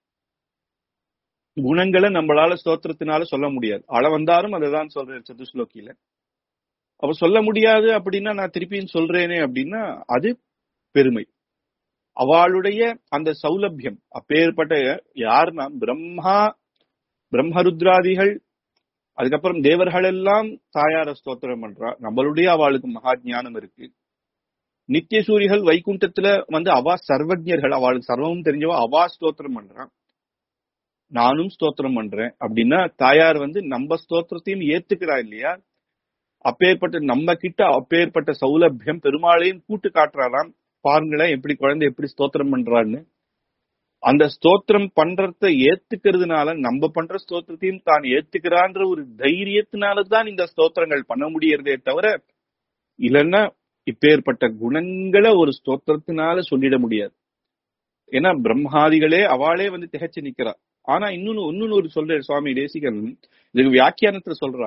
குணங்களை நம்மளால ஸ்தோத்திரத்தினால சொல்ல முடியாது அள வந்தாரும் அதுதான் சொல்றேன் சதுஸ்லோக்கியில அவ சொல்ல முடியாது அப்படின்னா நான் திருப்பியும் சொல்றேனே அப்படின்னா அது பெருமை அவளுடைய அந்த சௌலபியம் அப்பேற்பட்ட யாருன்னா பிரம்மா பிரம்மருத்ராதிகள் அதுக்கப்புறம் தேவர்கள் எல்லாம் தாயார ஸ்தோத்திரம் பண்றா நம்மளுடைய அவளுக்கு மகா ஞானம் இருக்கு நித்திய சூரிகள் வைகுண்டத்துல வந்து அவா சர்வஜர்கள் அவளுக்கு சர்வமும் தெரிஞ்சவா அவா ஸ்தோத்திரம் பண்றான் நானும் ஸ்தோத்திரம் பண்றேன் அப்படின்னா தாயார் வந்து நம்ம ஸ்தோத்திரத்தையும் ஏத்துக்கிறா இல்லையா அப்பேற்பட்ட நம்ம கிட்ட அப்பேற்பட்ட சௌலபியம் பெருமாளையும் கூட்டு காட்டுறாராம் பாருங்களேன் எப்படி குழந்தை எப்படி ஸ்தோத்திரம் பண்றான்னு அந்த ஸ்தோத்திரம் பண்றத ஏத்துக்கிறதுனால நம்ம பண்ற ஸ்தோத்திரத்தையும் தான் ஏத்துக்கிறான்ற ஒரு தைரியத்தினாலதான் இந்த ஸ்தோத்திரங்கள் பண்ண முடியறதே தவிர இல்லைன்னா இப்பேற்பட்ட குணங்களை ஒரு ஸ்தோத்திரத்தினால சொல்லிட முடியாது ஏன்னா பிரம்மாதிகளே அவளே வந்து திகச்சு நிக்கிறா ஆனா இன்னொன்னு இன்னொன்னு ஒரு சொல்ற சுவாமி தேசிகன் இதுக்கு வியாக்கியானத்துல சொல்றா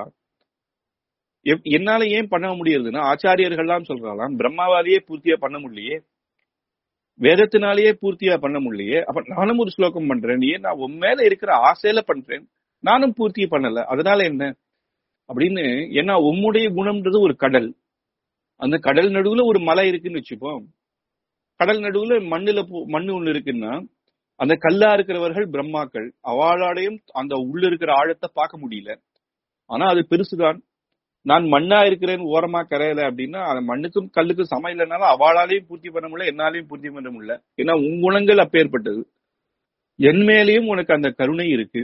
என்னால ஏன் பண்ண முடியறதுன்னா ஆச்சாரியர்கள்லாம் சொல்றாலாம் பிரம்மாவாலேயே பூர்த்தியா பண்ண முடியலையே வேதத்தினாலேயே பூர்த்தியா பண்ண முடியலையே அப்ப நானும் ஒரு ஸ்லோகம் பண்றேன் ஏன் நான் உன் மேல இருக்கிற ஆசையில பண்றேன் நானும் பூர்த்தி பண்ணல அதனால என்ன அப்படின்னு ஏன்னா உம்முடைய குணம்ன்றது ஒரு கடல் அந்த கடல் நடுவுல ஒரு மலை இருக்குன்னு வச்சுப்போம் கடல் நடுவுல மண்ணுல மண்ணு ஒண்ணு இருக்குன்னா அந்த கல்லா இருக்கிறவர்கள் பிரம்மாக்கள் அவளாடையும் அந்த உள்ள இருக்கிற ஆழத்தை பார்க்க முடியல ஆனா அது பெருசுதான் நான் மண்ணா இருக்கிறேன் ஓரமா கரையல அப்படின்னா அந்த மண்ணுக்கும் கல்லுக்கும் சமம் இல்லைனாலும் அவளாலையும் பூர்த்தி பண்ண முடியல என்னாலையும் பூர்த்தி பண்ண முடியல ஏன்னா உன் குணங்கள் அப்பேற்பட்டது என் மேலேயும் உனக்கு அந்த கருணை இருக்கு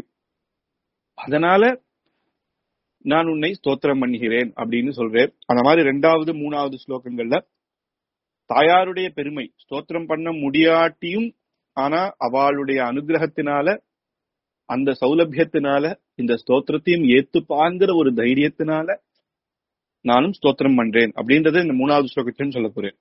அதனால நான் உன்னை ஸ்தோத்திரம் பண்ணுகிறேன் அப்படின்னு சொல்றேன் அந்த மாதிரி ரெண்டாவது மூணாவது ஸ்லோகங்கள்ல தாயாருடைய பெருமை ஸ்தோத்திரம் பண்ண முடியாட்டியும் ஆனா அவளுடைய அனுகிரகத்தினால அந்த சௌலபியத்தினால இந்த ஸ்தோத்திரத்தையும் ஏத்துப்பாங்கிற ஒரு தைரியத்தினால நானும் ஸ்தோத்திரம் பண்றேன் அப்படின்றத இந்த மூணாவது ஸ்லோகத்திலும் சொல்ல போறேன்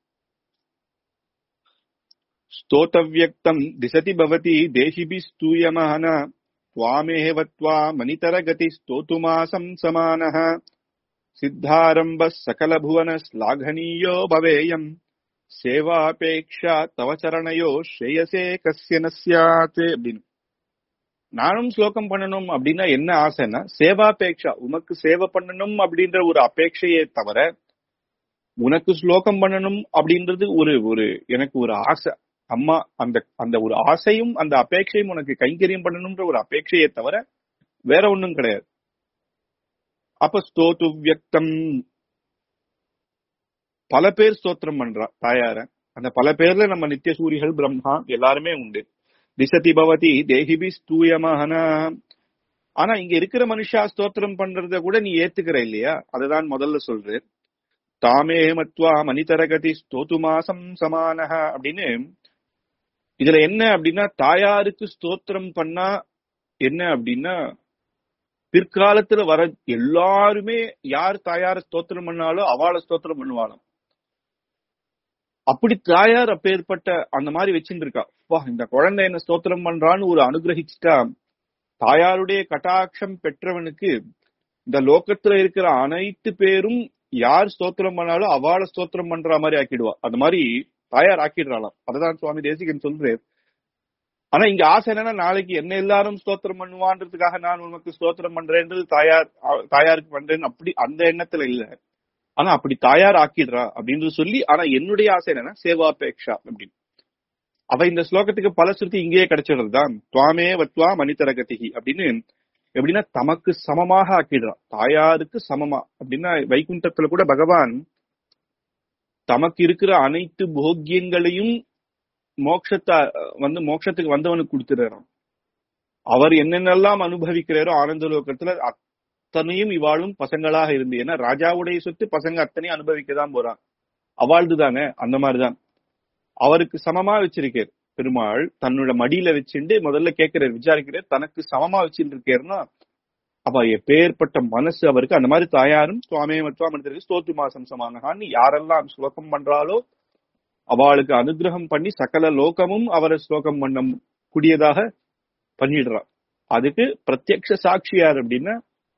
ஸ்தோத்தவியக்தம் திசதி பவதி தேசிபி ஸ்தூயமான त्वामेव त्वामनितरगति स्तोतुमासं समानः सिद्धारम्भः सकलभुवन श्लाघनीयो भवेयम् சேவாபேக்ஷா தவ சரணையோ ஸ்ரேயசே கசிய நஸ்யாத் அப்படின்னு நானும் ஸ்லோகம் பண்ணணும் அப்படின்னா என்ன ஆசைன்னா சேவாபேக்ஷா உனக்கு சேவை பண்ணணும் அப்படின்ற ஒரு அபேட்சையே தவிர உனக்கு ஸ்லோகம் பண்ணணும் அப்படின்றது ஒரு ஒரு எனக்கு ஒரு ஆசை அம்மா அந்த அந்த ஒரு ஆசையும் அந்த அபேட்சையும் உனக்கு கைங்கரியம் பண்ணணும்ன்ற ஒரு அபேட்சையை தவிர வேற ஒண்ணும் கிடையாது அப்ப ஸ்தோத்து வியக்தம் பல பேர் ஸ்தோத்திரம் பண்றா தாயார அந்த பல பேர்ல நம்ம நித்திய சூரிகள் பிரம்மா எல்லாருமே உண்டு திசதி பவதி தேஹிபி ஸ்தூயமான ஆனா இங்க இருக்கிற மனுஷா ஸ்தோத்திரம் பண்றத கூட நீ ஏத்துக்கிற இல்லையா அதுதான் முதல்ல சொல்ற தாமே மத்வா மனிதரகதி ஸ்தோத்து மாசம் சமானக அப்படின்னு இதுல என்ன அப்படின்னா தாயாருக்கு ஸ்தோத்திரம் பண்ணா என்ன அப்படின்னா பிற்காலத்துல வர எல்லாருமே யார் தாயார ஸ்தோத்திரம் பண்ணாலோ அவளை ஸ்தோத்திரம் பண்ணுவாளாம் அப்படி தாயார் அப்பேற்பட்ட அந்த மாதிரி வச்சுட்டு இருக்கா வா இந்த குழந்தை என்ன ஸ்தோத்திரம் பண்றான்னு ஒரு அனுகிரகிச்சுட்டா தாயாருடைய கட்டாட்சம் பெற்றவனுக்கு இந்த லோகத்துல இருக்கிற அனைத்து பேரும் யார் ஸ்தோத்திரம் பண்ணாலும் அவளை ஸ்தோத்திரம் பண்ற மாதிரி ஆக்கிடுவா அந்த மாதிரி தாயார் ஆக்கிடுறாளாம் அததான் சுவாமி தேசிகன் சொல்றேன் ஆனா இங்க ஆசை என்னன்னா நாளைக்கு என்ன எல்லாரும் ஸ்தோத்திரம் பண்ணுவான்றதுக்காக நான் உனக்கு ஸ்தோத்திரம் பண்றேன்றது தாயார் தாயாருக்கு பண்றேன்னு அப்படி அந்த எண்ணத்துல இல்ல ஆனா அப்படி தாயார் ஆக்கிடுறா அப்படின்னு சொல்லி ஆனா என்னுடைய ஆசை என்னன்னா சேவாபேக்ஷா அப்படின்னு அவ இந்த ஸ்லோகத்துக்கு பல சுருத்தி இங்கேயே கிடைச்சிடுறது தான் துவாமே வத்வா மனிதரகதிகி அப்படின்னு எப்படின்னா தமக்கு சமமாக ஆக்கிடுறான் தாயாருக்கு சமமா அப்படின்னா வைகுண்டத்துல கூட பகவான் தமக்கு இருக்கிற அனைத்து போக்கியங்களையும் மோட்சத்தை வந்து மோட்சத்துக்கு வந்தவனுக்கு கொடுத்துறாராம் அவர் என்னென்னலாம் அனுபவிக்கிறாரோ ஆனந்த லோகத்துல அத்தனையும் இவாளும் பசங்களாக இருந்து ஏன்னா ராஜாவுடைய சொத்து பசங்க அத்தனையும் அனுபவிக்க தான் போறான் அவாழ்ந்து தானே அந்த மாதிரிதான் அவருக்கு சமமா வச்சிருக்கார் பெருமாள் தன்னோட மடியில வச்சுட்டு முதல்ல கேட்கிறார் விசாரிக்கிறார் தனக்கு சமமா வச்சுட்டு இருக்காருன்னா அப்ப எப்பேற்பட்ட மனசு அவருக்கு அந்த மாதிரி தாயாரும் சுவாமே மற்றும் மனிதருக்கு ஸ்தோத்து மாசம் சமானகான்னு யாரெல்லாம் ஸ்லோகம் பண்றாலோ அவளுக்கு அனுகிரகம் பண்ணி சகல லோகமும் அவரை ஸ்லோகம் பண்ண கூடியதாக பண்ணிடுறா அதுக்கு பிரத்யக்ஷ சாட்சியார் அப்படின்னா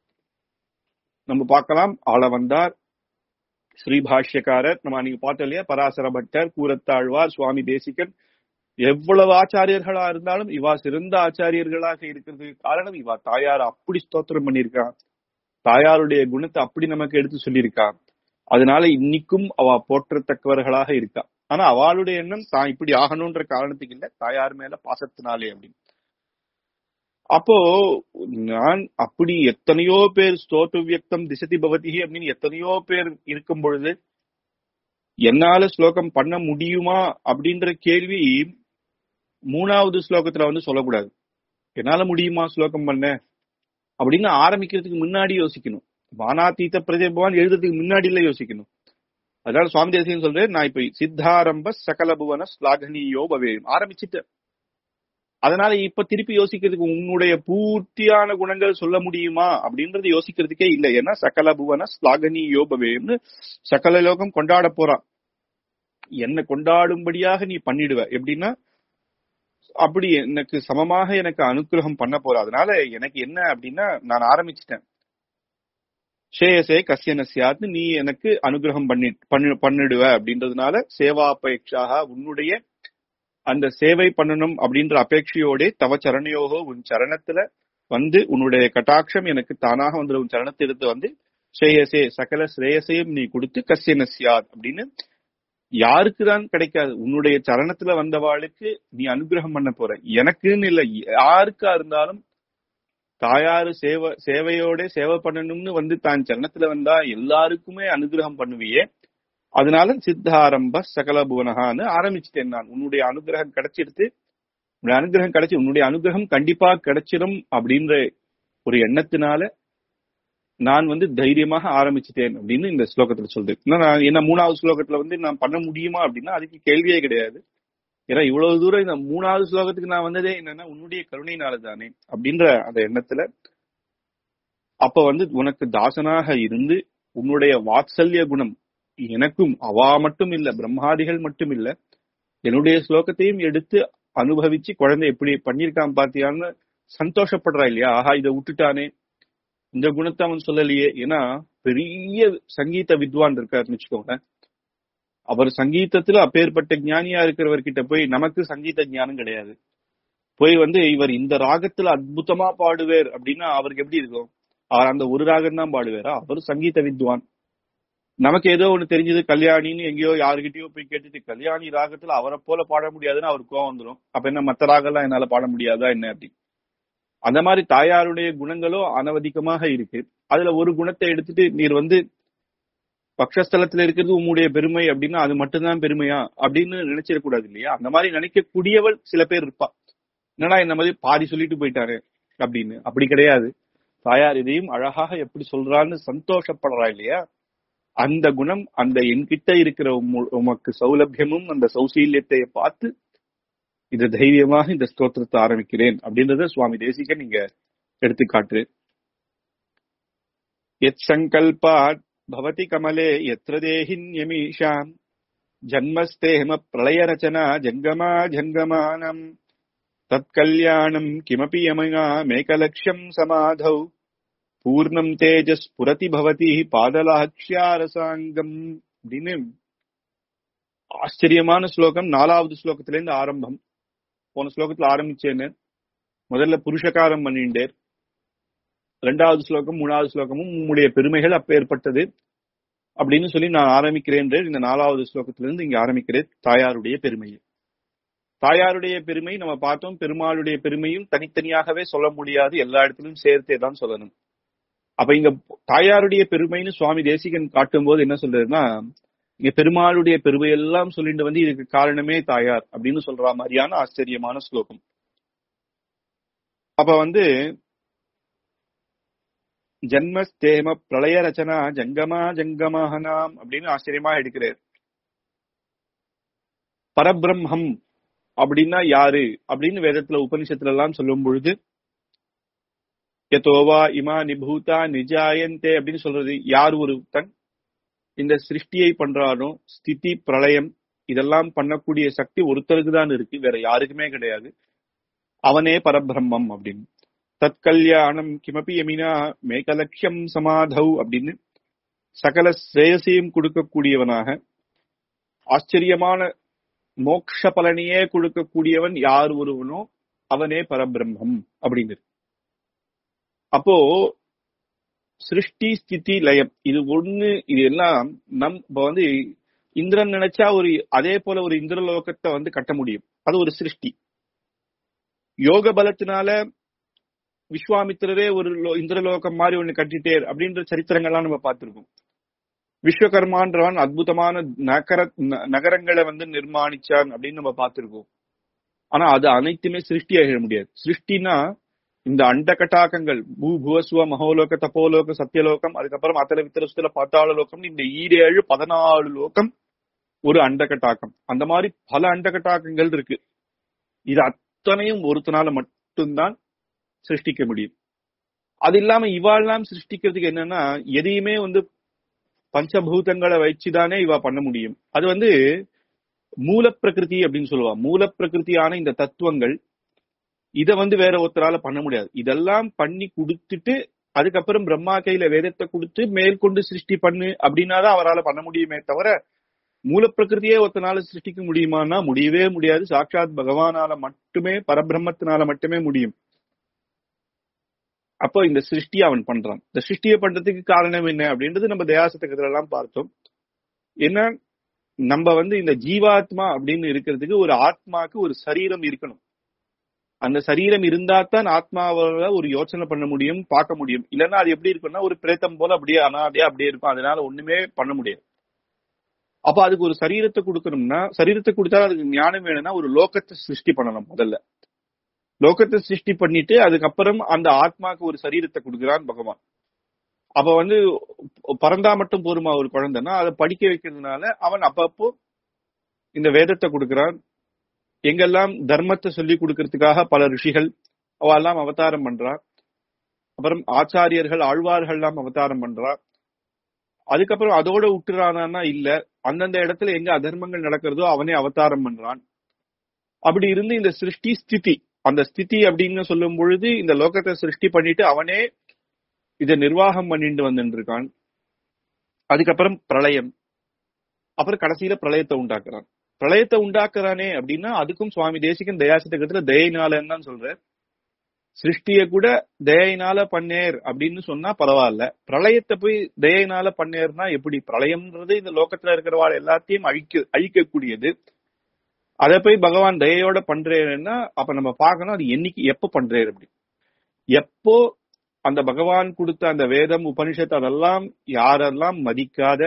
நம்ம பார்க்கலாம் ஆள வந்தார் ஸ்ரீபாஷ்யக்காரர் நம்ம அன்னைக்கு பார்த்தோம் இல்லையா பராசர பட்டர் கூரத்தாழ்வார் சுவாமி தேசிகன் எவ்வளவு ஆச்சாரியர்களா இருந்தாலும் இவா சிறந்த ஆச்சாரியர்களாக இருக்கிறதுக்கு காரணம் இவா தாயார் அப்படி ஸ்தோத்திரம் பண்ணியிருக்கா தாயாருடைய குணத்தை அப்படி நமக்கு எடுத்து சொல்லியிருக்கா அதனால இன்னைக்கும் அவ போற்றத்தக்கவர்களாக இருக்கா ஆனா அவளுடைய எண்ணம் தான் இப்படி ஆகணும்ன்ற காரணத்துக்கு இல்ல தாயார் மேல பாசத்தினாலே அப்படின்னு அப்போ நான் அப்படி எத்தனையோ பேர் ஸ்தோத்து வியக்தம் திசதி பவதி அப்படின்னு எத்தனையோ பேர் இருக்கும் பொழுது என்னால ஸ்லோகம் பண்ண முடியுமா அப்படின்ற கேள்வி மூணாவது ஸ்லோகத்துல வந்து சொல்லக்கூடாது என்னால முடியுமா ஸ்லோகம் பண்ண அப்படின்னு ஆரம்பிக்கிறதுக்கு முன்னாடி யோசிக்கணும் வானாத்தீத பிரதிபவான் எழுதுறதுக்கு முன்னாடி இல்ல யோசிக்கணும் அதனால சுவாமி தேசியம் சொல்றேன் நான் இப்ப சித்தாரம்ப சகல புவன ஸ்லாகனியோ பவேயும் ஆரம்பிச்சுட்டேன் அதனால இப்ப திருப்பி யோசிக்கிறதுக்கு உன்னுடைய பூர்த்தியான குணங்கள் சொல்ல முடியுமா அப்படின்றது யோசிக்கிறதுக்கே இல்லை ஏன்னா சகல புவன ஸ்லாகனி யோபவேம்னு சகல லோகம் கொண்டாட போறான் என்ன கொண்டாடும்படியாக நீ பண்ணிடுவ எப்படின்னா அப்படி எனக்கு சமமாக எனக்கு அனுகிரகம் பண்ண போற அதனால எனக்கு என்ன அப்படின்னா நான் ஆரம்பிச்சிட்டேன் ஷேயசே கசியன சியாத்னு நீ எனக்கு அனுகிரகம் பண்ணி பண்ணி பண்ணிடுவ அப்படின்றதுனால சேவாபேட்சாக உன்னுடைய அந்த சேவை பண்ணணும் அப்படின்ற அபேட்சையோட தவ சரணையோகோ உன் சரணத்துல வந்து உன்னுடைய கட்டாட்சம் எனக்கு தானாக வந்து உன் சரணத்தை எடுத்து வந்து ஸ்ரேயசே சகல ஸ்ரேயசையும் நீ கொடுத்து கசியன சியாத் அப்படின்னு யாருக்கு தான் கிடைக்காது உன்னுடைய சரணத்துல வந்தவாளுக்கு நீ அனுகிரகம் பண்ண போற எனக்குன்னு இல்ல யாருக்கா இருந்தாலும் தாயாரு சேவை சேவையோட சேவை பண்ணணும்னு வந்து தான் சரணத்துல வந்தா எல்லாருக்குமே அனுகிரகம் பண்ணுவியே அதனால சித்தாரம்ப சகல புவனகான்னு ஆரம்பிச்சிட்டேன் நான் உன்னுடைய அனுகிரகம் கிடைச்சிடுத்து உன்னுடைய அனுகிரகம் கிடைச்சி உன்னுடைய அனுகிரகம் கண்டிப்பா கிடைச்சிடும் அப்படின்ற ஒரு எண்ணத்தினால நான் வந்து தைரியமாக ஆரம்பிச்சிட்டேன் அப்படின்னு இந்த ஸ்லோகத்துல சொல்றது நான் என்ன மூணாவது ஸ்லோகத்துல வந்து நான் பண்ண முடியுமா அப்படின்னா அதுக்கு கேள்வியே கிடையாது ஏன்னா இவ்வளவு தூரம் இந்த மூணாவது ஸ்லோகத்துக்கு நான் வந்ததே என்னன்னா உன்னுடைய கருணையினால தானே அப்படின்ற அந்த எண்ணத்துல அப்ப வந்து உனக்கு தாசனாக இருந்து உன்னுடைய வாத்சல்ய குணம் எனக்கும் அவா மட்டும் இல்ல பிரம்மாதிகள் மட்டும் இல்ல என்னுடைய ஸ்லோகத்தையும் எடுத்து அனுபவிச்சு குழந்தை எப்படி பண்ணிருக்கான் பாத்தியான்னு சந்தோஷப்படுறா இல்லையா ஆஹா இதை விட்டுட்டானே இந்த குணத்தை அவன் சொல்லலையே ஏன்னா பெரிய சங்கீத வித்வான் இருக்காருன்னு வச்சுக்கோங்க அவர் சங்கீதத்துல அப்பேற்பட்ட ஞானியா இருக்கிறவர்கிட்ட போய் நமக்கு சங்கீத ஞானம் கிடையாது போய் வந்து இவர் இந்த ராகத்துல அற்புதமா பாடுவேர் அப்படின்னா அவருக்கு எப்படி இருக்கும் அவர் அந்த ஒரு ராகம் தான் பாடுவாரா அவர் சங்கீத வித்வான் நமக்கு ஏதோ ஒண்ணு தெரிஞ்சது கல்யாணின்னு எங்கேயோ யாருகிட்டயோ போய் கேட்டுட்டு கல்யாணி ராகத்துல அவரை போல பாட முடியாதுன்னு அவர் கோவம் வந்துடும் அப்ப என்ன மத்த ராகம்லாம் என்னால பாட முடியாதா என்ன அப்படி அந்த மாதிரி தாயாருடைய குணங்களோ அனவதிகமாக இருக்கு அதுல ஒரு குணத்தை எடுத்துட்டு நீர் வந்து பக்ஷஸ்தலத்துல இருக்கிறது உம்முடைய பெருமை அப்படின்னா அது மட்டும்தான் பெருமையா அப்படின்னு நினைச்சிடக்கூடாது இல்லையா அந்த மாதிரி நினைக்கக்கூடியவள் சில பேர் இருப்பா என்னடா இந்த மாதிரி பாதி சொல்லிட்டு போயிட்டாரு அப்படின்னு அப்படி கிடையாது தாயார் இதையும் அழகாக எப்படி சொல்றான்னு சந்தோஷப்படுறா இல்லையா அந்த குணம் அந்த என்கிட்ட இருக்கிற உம்மு- உமக்கு சௌலபியமும் அந்த சௌசீல்யத்தை பார்த்து இது தைரியமாக இந்த ஸ்தோத்திரத்தை ஆரம்பிக்கிறேன் அப்படின்றத சுவாமி தேசிகன் நீங்க எடுத்துக்காட்டு எத் சங்கல்பாத் பவதி கமலே எத்திர தேஹின்யமீஷாம் ஜன்மஸ்தேம பிரளய ரச்சனா ஜங்கமா ஜங்கமானம் தத் கல்யாணம் கிமபி யமயா மேகலட்சம் சமாதௌ பூர்ணம் தேஜஸ் புரதி பவதி பாதலாட்சியாரசாங்கம் அப்படின்னு ஆச்சரியமான ஸ்லோகம் நாலாவது ஸ்லோகத்துல இருந்து ஆரம்பம் போன ஸ்லோகத்துல ஆரம்பிச்சேன்னு முதல்ல புருஷகாரம் பண்ணிண்டேர் ரெண்டாவது ஸ்லோகம் மூணாவது ஸ்லோகமும் உம்முடைய பெருமைகள் அப்ப ஏற்பட்டது அப்படின்னு சொல்லி நான் ஆரம்பிக்கிறேன் இந்த நாலாவது ஸ்லோகத்துல இருந்து இங்க ஆரம்பிக்கிறேன் தாயாருடைய பெருமையை தாயாருடைய பெருமை நம்ம பார்த்தோம் பெருமாளுடைய பெருமையும் தனித்தனியாகவே சொல்ல முடியாது எல்லா இடத்திலும் சேர்த்தே தான் சொல்லணும் அப்ப இங்க தாயாருடைய பெருமைன்னு சுவாமி தேசிகன் காட்டும் போது என்ன சொல்றதுன்னா இங்க பெருமாளுடைய பெருமையெல்லாம் சொல்லிட்டு வந்து இதுக்கு காரணமே தாயார் அப்படின்னு சொல்ற மாதிரியான ஆச்சரியமான ஸ்லோகம் அப்ப வந்து ஜன்மஸ்தேம பிரளய ரச்சனா ஜங்கமா ஜங்கமாகனாம் அப்படின்னு ஆச்சரியமா எடுக்கிறார் பரபிரம்மம் அப்படின்னா யாரு அப்படின்னு வேதத்துல உபனிஷத்துல எல்லாம் சொல்லும் பொழுது யதோவா இமா நிபூதா நிஜாயந்தே அப்படின்னு சொல்றது யார் ஒருத்தன் இந்த சிருஷ்டியை பண்றானோ ஸ்திதி பிரளயம் இதெல்லாம் பண்ணக்கூடிய சக்தி ஒருத்தருக்கு தான் இருக்கு வேற யாருக்குமே கிடையாது அவனே பரபிரம்மம் அப்படின்னு தற்கல்யாணம் கிமபி எமினா மேகலட்சியம் சமாதௌ அப்படின்னு சகல ஸ்ரேயசையும் கொடுக்கக்கூடியவனாக ஆச்சரியமான மோக்ஷ பலனையே கொடுக்கக்கூடியவன் யார் ஒருவனோ அவனே பரபிரம்மம் அப்படின்னு இருக்கு. அப்போ சிருஷ்டி ஸ்திதி லயம் இது ஒண்ணு இது எல்லாம் நம் இப்ப வந்து இந்திரன் நினைச்சா ஒரு அதே போல ஒரு இந்திரலோகத்தை வந்து கட்ட முடியும் அது ஒரு சிருஷ்டி யோக பலத்தினால விஸ்வாமித்திரரே ஒரு லோ- இந்திரலோகம் மாதிரி ஒண்ணு கட்டிட்டேர் அப்படின்ற சரித்திரங்கள்லாம் நம்ம பார்த்திருக்கோம் விஸ்வகர்மான்றவன் அற்புதமான நகர ந- நகரங்களை வந்து நிர்மாணிச்சான் அப்படின்னு நம்ம பார்த்திருக்கோம் ஆனா அது அனைத்துமே சிருஷ்டி ஆகிட முடியாது சிருஷ்டினா இந்த அண்ட கட்டாக்கங்கள் பூ புவஸ்வ மகோலோக தப்போலோக சத்தியலோகம் அதுக்கப்புறம் அத்தல வித்தரசுல பாத்தாள லோகம் இந்த ஈரேழு பதினாலு லோகம் ஒரு அண்ட கட்டாக்கம் அந்த மாதிரி பல அண்ட கட்டாக்கங்கள் இருக்கு இது அத்தனையும் ஒருத்தனால மட்டும்தான் சிருஷ்டிக்க முடியும் அது இல்லாம இவாள்லாம் சிருஷ்டிக்கிறதுக்கு என்னன்னா எதையுமே வந்து பஞ்சபூதங்களை வச்சுதானே இவ பண்ண முடியும் அது வந்து மூல பிரகிருதி அப்படின்னு சொல்லுவா மூல பிரகிருதியான இந்த தத்துவங்கள் இத வந்து வேற ஒருத்தரால பண்ண முடியாது இதெல்லாம் பண்ணி கொடுத்துட்டு அதுக்கப்புறம் பிரம்மா கையில வேதத்தை கொடுத்து மேற்கொண்டு சிருஷ்டி பண்ணு அப்படின்னாதான் அவரால பண்ண முடியுமே தவிர மூல பிரகிருதியே ஒருத்தனால சிருஷ்டிக்க முடியுமான்னா முடியவே முடியாது சாட்சாத் பகவானால மட்டுமே பரபிரம்மத்தினால மட்டுமே முடியும் அப்போ இந்த சிருஷ்டியை அவன் பண்றான் இந்த சிருஷ்டியை பண்றதுக்கு காரணம் என்ன அப்படின்றது நம்ம தயாசத்துக்கத்துல எல்லாம் பார்த்தோம் என்ன நம்ம வந்து இந்த ஜீவாத்மா அப்படின்னு இருக்கிறதுக்கு ஒரு ஆத்மாக்கு ஒரு சரீரம் இருக்கணும் அந்த சரீரம் இருந்தா தான் ஆத்மாவால ஒரு யோசனை பண்ண முடியும் பார்க்க முடியும் இல்லைன்னா அது எப்படி இருக்கும்னா ஒரு பிரேத்தம் போல அப்படியே அனாதையா அப்படியே இருக்கும் அதனால ஒண்ணுமே பண்ண முடியாது அப்ப அதுக்கு ஒரு சரீரத்தை கொடுக்கணும்னா சரீரத்தை கொடுத்தா அதுக்கு ஞானம் வேணும்னா ஒரு லோகத்தை சிருஷ்டி பண்ணணும் முதல்ல லோகத்தை சிருஷ்டி பண்ணிட்டு அதுக்கப்புறம் அந்த ஆத்மாக்கு ஒரு சரீரத்தை கொடுக்கிறான் பகவான் அப்ப வந்து பறந்தா மட்டும் போருமா ஒரு குழந்தைன்னா அதை படிக்க வைக்கிறதுனால அவன் அப்பப்போ இந்த வேதத்தை கொடுக்கிறான் எங்கெல்லாம் தர்மத்தை சொல்லி கொடுக்கறதுக்காக பல ரிஷிகள் அவெல்லாம் அவதாரம் பண்றா அப்புறம் ஆச்சாரியர்கள் ஆழ்வார்கள் எல்லாம் அவதாரம் பண்றா அதுக்கப்புறம் அதோட விட்டுறானா இல்ல அந்தந்த இடத்துல எங்க அதர்மங்கள் நடக்கிறதோ அவனே அவதாரம் பண்றான் அப்படி இருந்து இந்த சிருஷ்டி ஸ்திதி அந்த ஸ்திதி அப்படின்னு சொல்லும் பொழுது இந்த லோகத்தை சிருஷ்டி பண்ணிட்டு அவனே இதை நிர்வாகம் பண்ணிட்டு வந்துட்டு இருக்கான் அதுக்கப்புறம் பிரளயம் அப்புறம் கடைசியில பிரளயத்தை உண்டாக்குறான் பிரளயத்தை உண்டாக்குறானே அப்படின்னா அதுக்கும் சுவாமி தேசிகன் தயாசித்தகத்துல தயினாலன்னு தான் சொல்ற சிருஷ்டிய கூட தயையினால பண்ணேர் அப்படின்னு சொன்னா பரவாயில்ல பிரளயத்தை போய் தயையினால பண்ணேர்னா எப்படி பிரளயம்ன்றது இந்த லோகத்துல இருக்கிறவாள் எல்லாத்தையும் அழிக்க அழிக்கக்கூடியது அதை போய் பகவான் தயையோட பண்றேன்னா அப்ப நம்ம பார்க்கணும் அது என்னைக்கு எப்ப பண்றாரு அப்படி எப்போ அந்த பகவான் கொடுத்த அந்த வேதம் உபனிஷத்து அதெல்லாம் யாரெல்லாம் மதிக்காத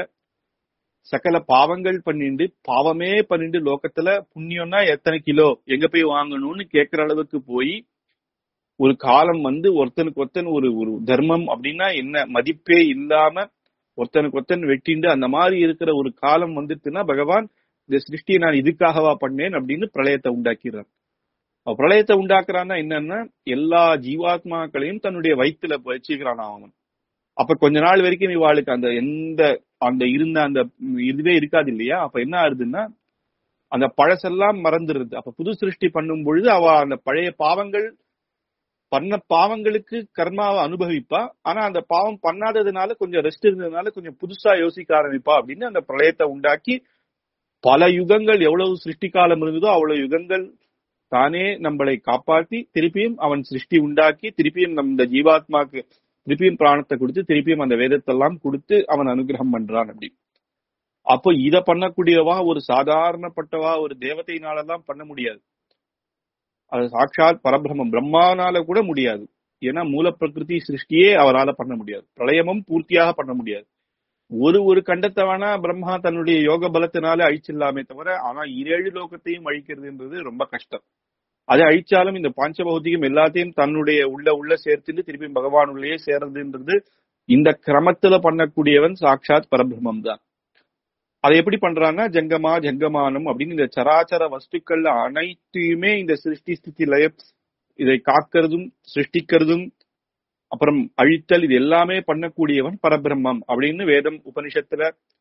சகல பாவங்கள் பண்ணிண்டு பாவமே பண்ணிண்டு லோகத்துல புண்ணியம்னா எத்தனை கிலோ எங்க போய் வாங்கணும்னு கேட்கிற அளவுக்கு போய் ஒரு காலம் வந்து ஒருத்தனுக்கு ஒருத்தன் ஒரு ஒரு தர்மம் அப்படின்னா என்ன மதிப்பே இல்லாம ஒருத்தனுக்கு ஒருத்தன் வெட்டிண்டு அந்த மாதிரி இருக்கிற ஒரு காலம் வந்துட்டுன்னா பகவான் இந்த சிருஷ்டியை நான் இதுக்காகவா பண்ணேன் அப்படின்னு பிரளயத்தை உண்டாக்கிறான் அவன் பிரளயத்தை உண்டாக்குறான்னா என்னன்னா எல்லா ஜீவாத்மாக்களையும் தன்னுடைய வயிற்றுல வச்சுக்கிறான் அவன் அப்ப கொஞ்ச நாள் வரைக்கும் இவாளுக்கு அந்த எந்த அந்த இருந்த அந்த இதுவே இருக்காது இல்லையா அப்ப என்ன ஆகுதுன்னா அந்த பழசெல்லாம் மறந்துருது அப்ப புது சிருஷ்டி பண்ணும் பொழுது அவ அந்த பழைய பாவங்கள் பண்ண பாவங்களுக்கு கர்மாவை அனுபவிப்பா ஆனா அந்த பாவம் பண்ணாததுனால கொஞ்சம் ரெஸ்ட் இருந்ததுனால கொஞ்சம் புதுசா யோசிக்க ஆரம்பிப்பா அப்படின்னு அந்த பிரளயத்தை உண்டாக்கி பல யுகங்கள் எவ்வளவு சிருஷ்டி காலம் இருந்ததோ அவ்வளவு யுகங்கள் தானே நம்மளை காப்பாற்றி திருப்பியும் அவன் சிருஷ்டி உண்டாக்கி திருப்பியும் நம் இந்த ஜீவாத்மாக்கு திருப்பியும் பிராணத்தை கொடுத்து திருப்பியும் அந்த வேதத்தெல்லாம் கொடுத்து அவன் அனுகிரகம் பண்றான் அப்படி அப்போ இத பண்ணக்கூடியவா ஒரு சாதாரணப்பட்டவா ஒரு தேவதையினாலதான் பண்ண முடியாது அது சாட்சாத் பரபிரமம் பிரம்மானால கூட முடியாது ஏன்னா மூல பிரகிருதி சிருஷ்டியே அவரால பண்ண முடியாது பிரளயமும் பூர்த்தியாக பண்ண முடியாது ஒரு ஒரு கண்டத்தை வேணா பிரம்மா தன்னுடைய யோக பலத்தினால அழிச்சிடலாமே தவிர ஆனா இரேழு லோகத்தையும் அழிக்கிறதுன்றது ரொம்ப கஷ்டம் அதை அழிச்சாலும் இந்த பாஞ்சபௌதிகம் எல்லாத்தையும் தன்னுடைய உள்ள உள்ள சேர்த்துட்டு திருப்பி பகவான் உள்ளே சேர்றதுன்றது இந்த கிரமத்துல பண்ணக்கூடியவன் சாட்சாத் பரபிரமம் தான் அதை எப்படி பண்றான்னா ஜங்கமா ஜங்கமானம் அப்படின்னு இந்த சராச்சர வஸ்துக்கள் அனைத்தையுமே இந்த சிருஷ்டி ஸ்திதி லய இதை காக்கிறதும் சிருஷ்டிக்கிறதும் அப்புறம் அழித்தல் இது எல்லாமே பண்ணக்கூடியவன் பரபிரம்மம் அப்படின்னு வேதம் உபனிஷத்துல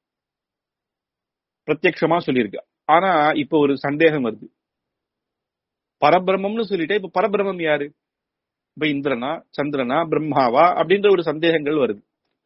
பிரத்யக்ஷமா சொல்லியிருக்கு ஆனா இப்ப ஒரு சந்தேகம் வருது பரபிரம்மம்னு சொல்லிட்டே இப்ப பரபிரம்மம் யாரு இப்ப இந்திரனா சந்திரனா பிரம்மாவா அப்படின்ற ஒரு சந்தேகங்கள் வருது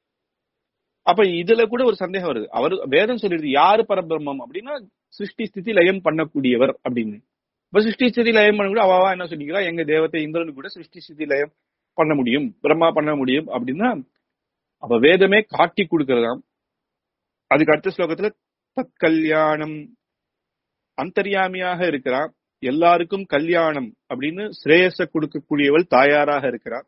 அப்ப இதுல கூட ஒரு சந்தேகம் வருது அவர் வேதம் சொல்லிடுது யாரு பரபிரம்மம் அப்படின்னா சிருஷ்டி ஸ்திதி லயம் பண்ணக்கூடியவர் அப்படின்னு இப்ப சிருஷ்டி ஸ்திதி லயம் பண்ண கூட அவாவா என்ன சொல்லிக்கிறா எங்க தேவத்தை இந்திரனு கூட சிருஷ்டி ஸ்திதி லயம் பண்ண முடியும் பிரம்மா பண்ண முடியும் அப்படின்னா அப்ப வேதமே காட்டி கொடுக்கறதாம் அதுக்கு அடுத்த ஸ்லோகத்துல தத் கல்யாணம் அந்தர்யாமியாக இருக்கிறான் எல்லாருக்கும் கல்யாணம் அப்படின்னு ஸ்ரேயஸ கொடுக்கக்கூடியவள் தாயாராக இருக்கிறார்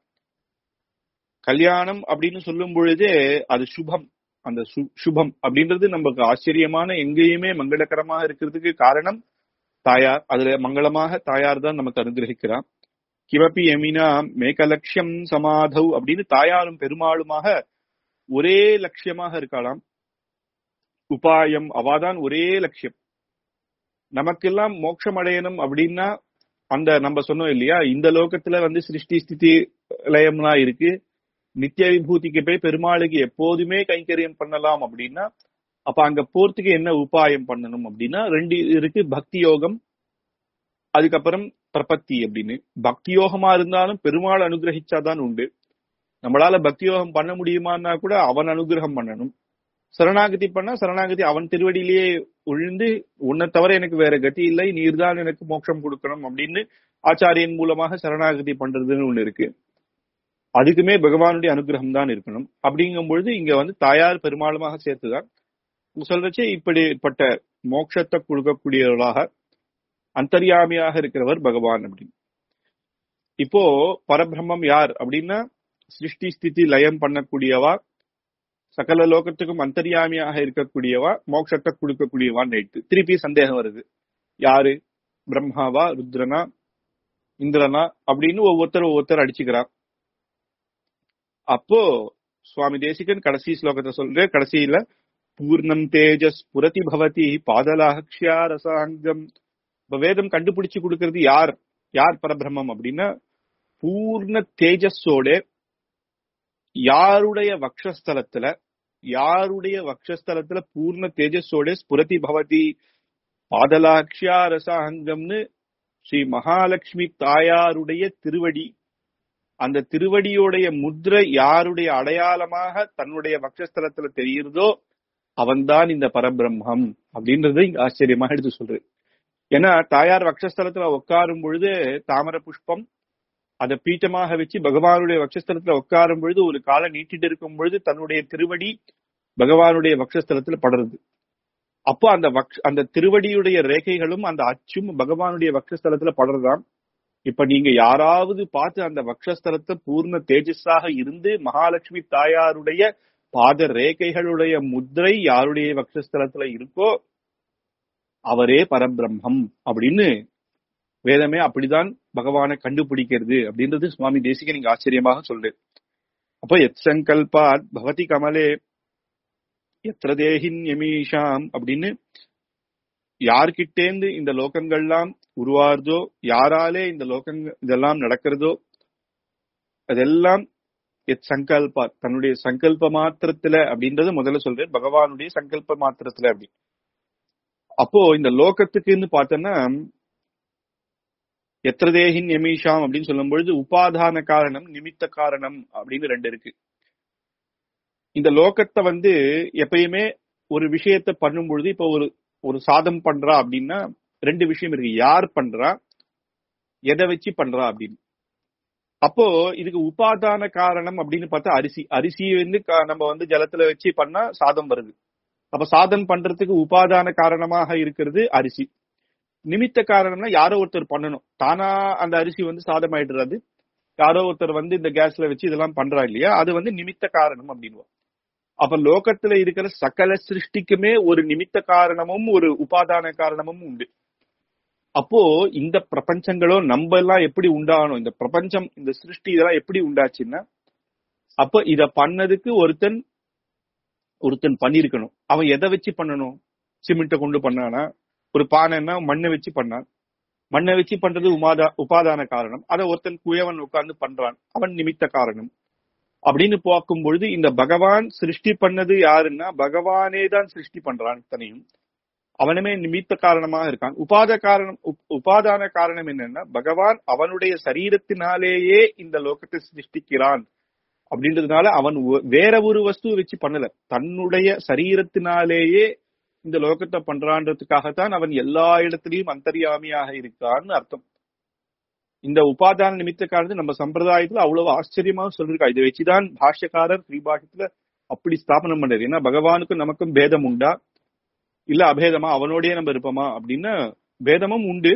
கல்யாணம் அப்படின்னு சொல்லும் பொழுதே அது சுபம் அந்த சுபம் அப்படின்றது நமக்கு ஆச்சரியமான எங்கேயுமே மங்களகரமாக இருக்கிறதுக்கு காரணம் தாயார் அதுல மங்களமாக தாயார் தான் நமக்கு அனுகிரகிக்கிறான் கிமப்பி எமினா மேகலட்சியம் சமாதவ் அப்படின்னு தாயாரும் பெருமாளுமாக ஒரே லட்சியமாக இருக்கலாம் உபாயம் அவாதான் ஒரே லட்சியம் நமக்கெல்லாம் மோட்சம் அடையணும் அப்படின்னா அந்த நம்ம சொன்னோம் இல்லையா இந்த லோகத்துல வந்து சிருஷ்டி ஸ்திதி லயம்லாம் இருக்கு நித்திய விபூதிக்கு போய் பெருமாளுக்கு எப்போதுமே கைங்கரியம் பண்ணலாம் அப்படின்னா அப்ப அங்க போறதுக்கு என்ன உபாயம் பண்ணணும் அப்படின்னா ரெண்டு இருக்கு பக்தி யோகம் அதுக்கப்புறம் பிரபத்தி அப்படின்னு பக்தி யோகமா இருந்தாலும் பெருமாள் அனுகிரகிச்சாதான் உண்டு நம்மளால பக்தி யோகம் பண்ண முடியுமான்னா கூட அவன் அனுகிரகம் பண்ணணும் சரணாகதி பண்ணா சரணாகதி அவன் திருவடியிலேயே உழுந்து உன்னை தவிர எனக்கு வேற கதி இல்லை நீர்தான் எனக்கு மோட்சம் கொடுக்கணும் அப்படின்னு ஆச்சாரியன் மூலமாக சரணாகதி பண்றதுன்னு ஒண்ணு இருக்கு அதுக்குமே பகவானுடைய அனுகிரகம் தான் இருக்கணும் அப்படிங்கும் பொழுது இங்க வந்து தாயார் பெருமாளுமாக சேர்த்துதான் சொல்றச்சே இப்படிப்பட்ட மோட்சத்தை கொடுக்கக்கூடியவர்களாக அந்தர்யாமியாக இருக்கிறவர் பகவான் அப்படின்னு இப்போ பரபிரம்மம் யார் அப்படின்னா சிருஷ்டி ஸ்திதி லயம் பண்ணக்கூடியவா சகல லோகத்துக்கும் அந்தர்யாமியாக இருக்கக்கூடியவா மோட்சத்தை கொடுக்கக்கூடியவான்னு எடுத்து திருப்பி சந்தேகம் வருது யாரு பிரம்மாவா ருத்ரனா இந்திரனா அப்படின்னு ஒவ்வொருத்தர் ஒவ்வொருத்தர் அடிச்சுக்கிறார் அப்போ சுவாமி தேசிகன் கடைசி ஸ்லோகத்தை சொல்ற கடைசியில பூர்ணம் தேஜஸ் புரதி பவதி பாதலாக்ஷியா ரசாங்கம் இப்ப வேதம் கண்டுபிடிச்சு கொடுக்கறது யார் யார் பரபிரம்மம் அப்படின்னா பூர்ண தேஜஸோட யாருடைய வக்ஷஸ்தலத்துல யாருடைய வக்ஷஸ்தலத்துல பூர்ண தேஜஸோட ஸ்புரதி பவதி பாதலாக்ஷியா ரசாங்கம்னு ஸ்ரீ மகாலட்சுமி தாயாருடைய திருவடி அந்த திருவடியுடைய முத்ரை யாருடைய அடையாளமாக தன்னுடைய வக்ஷஸ்தலத்துல தெரியுறதோ அவன்தான் இந்த பரபிரம்மம் அப்படின்றது இங்க ஆச்சரியமா எடுத்து சொல்றேன் ஏன்னா தாயார் வக்ஷஸ்தலத்துல உட்காரும் பொழுது தாமர புஷ்பம் அதை பீட்டமாக வச்சு பகவானுடைய வக்ஷஸ்தலத்துல உட்காரும் பொழுது ஒரு காலை நீட்டிட்டு இருக்கும் பொழுது தன்னுடைய திருவடி பகவானுடைய வக்ஷஸ்தலத்துல படுறது அப்போ அந்த வக்ஷ அந்த திருவடியுடைய ரேகைகளும் அந்த அச்சும் பகவானுடைய வக்ஷஸ்தலத்துல படுறதாம் இப்ப நீங்க யாராவது பார்த்து அந்த வக்ஷஸ்தலத்தை பூர்ண தேஜஸாக இருந்து மகாலட்சுமி தாயாருடைய பாத ரேகைகளுடைய முத்திரை யாருடைய வக்ஷஸ்தலத்துல இருக்கோ அவரே பரபிரம்மம் அப்படின்னு வேதமே அப்படிதான் பகவானை கண்டுபிடிக்கிறது அப்படின்றது சுவாமி தேசிக நீங்க ஆச்சரியமாக சொல்றேன் அப்போ எத் சங்கல்பாத் பவதி கமலே எத்திர தேகின் யமீஷாம் அப்படின்னு யார்கிட்டேந்து இந்த லோகங்கள்லாம் உருவாருதோ யாராலே இந்த லோகங்கள் இதெல்லாம் நடக்கிறதோ அதெல்லாம் எத் சங்கல்பா தன்னுடைய சங்கல்ப மாத்திரத்துல அப்படின்றது முதல்ல சொல்றேன் பகவானுடைய சங்கல்ப மாத்திரத்துல அப்படி அப்போ இந்த லோகத்துக்குன்னு பார்த்தோன்னா எத்திரதேகின் எமீஷாம் அப்படின்னு சொல்லும் பொழுது உபாதான காரணம் நிமித்த காரணம் அப்படின்னு ரெண்டு இருக்கு இந்த லோகத்தை வந்து எப்பயுமே ஒரு விஷயத்த பண்ணும் பொழுது இப்ப ஒரு ஒரு சாதம் பண்றா அப்படின்னா ரெண்டு விஷயம் இருக்கு யார் பண்றா எதை வச்சு பண்றா அப்படின்னு அப்போ இதுக்கு உபாதான காரணம் அப்படின்னு பார்த்தா அரிசி அரிசி வந்து க- நம்ம வந்து ஜலத்துல வச்சு பண்ணா சாதம் வருது அப்ப சாதம் பண்றதுக்கு உபாதான காரணமாக இருக்கிறது அரிசி நிமித்த காரணம்னா யாரோ ஒருத்தர் பண்ணணும் தானா அந்த அரிசி வந்து சாதம் ஆயிடுறாது யாரோ ஒருத்தர் வந்து இந்த கேஸ்ல வச்சு இதெல்லாம் பண்றா இல்லையா அது வந்து நிமித்த காரணம் அப்படின்னு அப்ப லோகத்துல இருக்கிற சகல சிருஷ்டிக்குமே ஒரு நிமித்த காரணமும் ஒரு உபாதான காரணமும் உண்டு அப்போ இந்த பிரபஞ்சங்களோ நம்ம எல்லாம் எப்படி உண்டானோம் இந்த பிரபஞ்சம் இந்த சிருஷ்டி இதெல்லாம் எப்படி உண்டாச்சுன்னா அப்ப இத பண்ணதுக்கு ஒருத்தன் ஒருத்தன் பண்ணிருக்கணும் அவன் எதை வச்சு பண்ணணும் சிமெண்ட்டை கொண்டு பண்ணானா ஒரு பானைன்னா மண்ணை வச்சு பண்ணான் மண்ணை வச்சு பண்றது உமாதா உபாதான காரணம் அதை ஒருத்தன் குயவன் உட்கார்ந்து பண்றான் அவன் நிமித்த காரணம் அப்படின்னு பார்க்கும் பொழுது இந்த பகவான் சிருஷ்டி பண்ணது யாருன்னா பகவானே தான் சிருஷ்டி பண்றான் இத்தனையும் அவனுமே நிமித்த காரணமாக இருக்கான் உபாத காரணம் உப்- உபாதான காரணம் என்னன்னா பகவான் அவனுடைய சரீரத்தினாலேயே இந்த லோகத்தை சிருஷ்டிக்கிறான் அப்படின்றதுனால அவன் ஒ- வேற ஒரு வஸ்துவை வச்சு பண்ணல தன்னுடைய சரீரத்தினாலேயே இந்த லோகத்தை பண்றான்றதுக்காகத்தான் அவன் எல்லா இடத்திலையும் அந்தர்யாமியாக இருக்கான்னு அர்த்தம் இந்த உபாதான நிமித்த காரணத்தை நம்ம சம்பிரதாயத்துல அவ்வளவு ஆச்சரியமாக சொல்லிருக்கா இதை வச்சுதான் பாஷ்யக்காரர் ஸ்ரீபாஷ்யத்துல அப்படி ஸ்தாபனம் பண்ணாரு ஏன்னா பகவானுக்கும் நமக்கும் பேதம் உண்டா இல்ல அபேதமா அவனோடயே நம்ம இருப்போமா அப்படின்னு பேதமும் உண்டு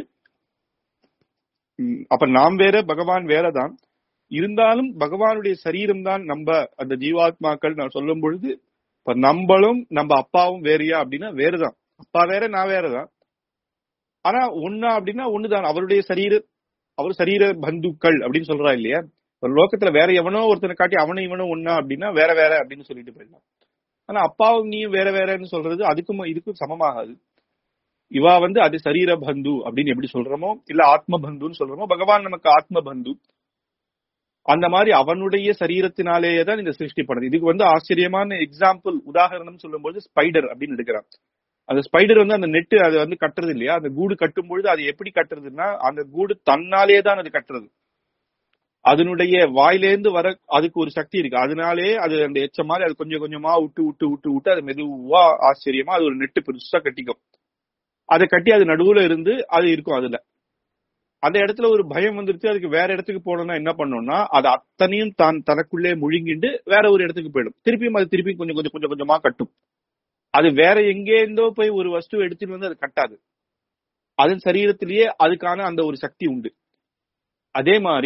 உம், அப்ப நாம் வேற பகவான் வேறதான் இருந்தாலும் பகவானுடைய சரீரம் தான் நம்ம அந்த ஜீவாத்மாக்கள் நான் சொல்லும் பொழுது இப்ப நம்மளும் நம்ம அப்பாவும் வேறயா அப்படின்னா வேறுதான் அப்பா வேற நான் வேறதான் ஆனா ஒன்னா அப்படின்னா ஒண்ணுதான் அவருடைய சரீர அவர் சரீர பந்துக்கள் அப்படின்னு சொல்றா இல்லையா ஒரு லோகத்துல வேற எவனோ ஒருத்தனை காட்டி அவனும் இவனும் ஒன்னா அப்படின்னா வேற வேற அப்படின்னு சொல்லிட்டு போயிடலாம் ஆனா அப்பாவும் நீயும் வேற வேறன்னு சொல்றது அதுக்கும் இதுக்கும் சமமாகாது இவா வந்து அது சரீர பந்து அப்படின்னு எப்படி சொல்றோமோ இல்ல ஆத்ம பந்துன்னு சொல்றோமோ பகவான் நமக்கு ஆத்ம பந்து அந்த மாதிரி அவனுடைய சரீரத்தினாலேயே தான் இந்த சிருஷ்டி பண்ணது இதுக்கு வந்து ஆச்சரியமான எக்ஸாம்பிள் உதாரணம் சொல்லும்போது ஸ்பைடர் அப்படின்னு எடுக்கிறான் அந்த ஸ்பைடர் வந்து அந்த நெட்டு அது வந்து கட்டுறது இல்லையா அந்த கூடு கட்டும் பொழுது அது எப்படி கட்டுறதுன்னா அந்த கூடு தன்னாலே தான் அது கட்டுறது அதனுடைய வாயிலேந்து வர அதுக்கு ஒரு சக்தி இருக்கு அதனாலே அது அந்த எச்ச மாதிரி அது கொஞ்சம் கொஞ்சமா விட்டு விட்டு விட்டு விட்டு அது மெதுவா ஆச்சரியமா அது ஒரு நெட்டு பெருசா கட்டிக்கும் அதை கட்டி அது நடுவுல இருந்து அது இருக்கும் அதுல அந்த இடத்துல ஒரு பயம் வந்துருச்சு அதுக்கு வேற இடத்துக்கு போகணும்னா என்ன பண்ணணும்னா அது அத்தனையும் தான் தனக்குள்ளே முழுங்கிண்டு வேற ஒரு இடத்துக்கு போயிடும் திருப்பியும் அது திருப்பி கொஞ்சம் கொஞ்சம் கொஞ்சம் கொஞ்சமா கட்டும் அது வேற எங்கே இருந்தோ போய் ஒரு வஸ்து எடுத்துட்டு வந்து அது கட்டாது அதன் சரீரத்திலேயே அதுக்கான அந்த ஒரு சக்தி உண்டு அதே மாதிரி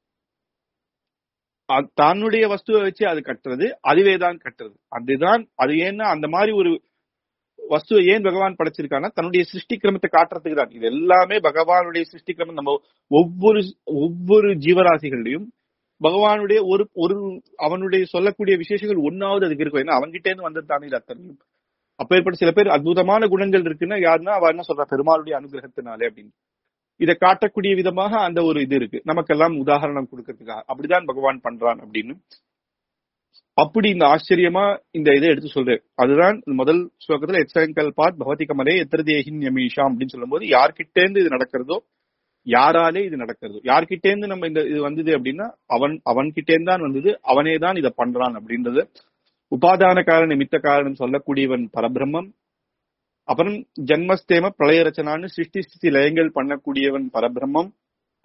அ- தன்னுடைய வஸ்துவை வச்சு அது கட்டுறது அதுவே தான் கட்டுறது அதுதான் அது ஏன்னா அந்த மாதிரி ஒரு வஸ்துவை ஏன் பகவான் படைச்சிருக்கான்னா தன்னுடைய சிருஷ்டி கிரமத்தை காட்டுறதுக்கு தான் இது எல்லாமே பகவானுடைய சிருஷ்டி கிரமம் நம்ம ஒவ்வொரு ஒவ்வொரு ஜீவராசிகள்லயும் பகவானுடைய ஒரு ஒரு அவனுடைய சொல்லக்கூடிய விசேஷங்கள் ஒன்னாவது அதுக்கு இருக்கும் ஏன்னா அவன்கிட்ட இருந்து வந்தது தானே இது அத்தனையும் அப்பேற்பட்ட சில பேர் அற்புதமான குணங்கள் இருக்குன்னா யாருன்னா அவ என்ன சொல்றா பெருமாளுடைய அனுகிரகத்தினாலே அப்படின்னு இதை காட்டக்கூடிய விதமாக அந்த ஒரு இது இருக்கு நமக்கெல்லாம் உதாரணம் கொடுக்கறதுக்காக அப்படிதான் பகவான் பண்றான் அப்படின்னு அப்படி இந்த ஆச்சரியமா இந்த இதை எடுத்து சொல்றேன் அதுதான் இந்த முதல் ஸ்லோகத்துல எச்சங்கல் பாத் பகவதி கமலே எத்திரதேகின் யமீஷாம் அப்படின்னு சொல்லும்போது யார்கிட்ட இருந்து இது நடக்கிறதோ யாராலே இது நடக்கிறதோ யார்கிட்ட இருந்து நம்ம இந்த இது வந்தது அப்படின்னா அவன் அவன் கிட்டே தான் வந்தது அவனே தான் இதை பண்றான் அப்படின்றது உபாதான காரண நிமித்த காரணம் சொல்லக்கூடியவன் பரபிரம்மம் அப்புறம் ஜன்மஸ்தேம பிரளய ரச்சனான்னு சிருஷ்டி ஸ்திதி லயங்கள் பண்ணக்கூடியவன் பரபிரம்மம்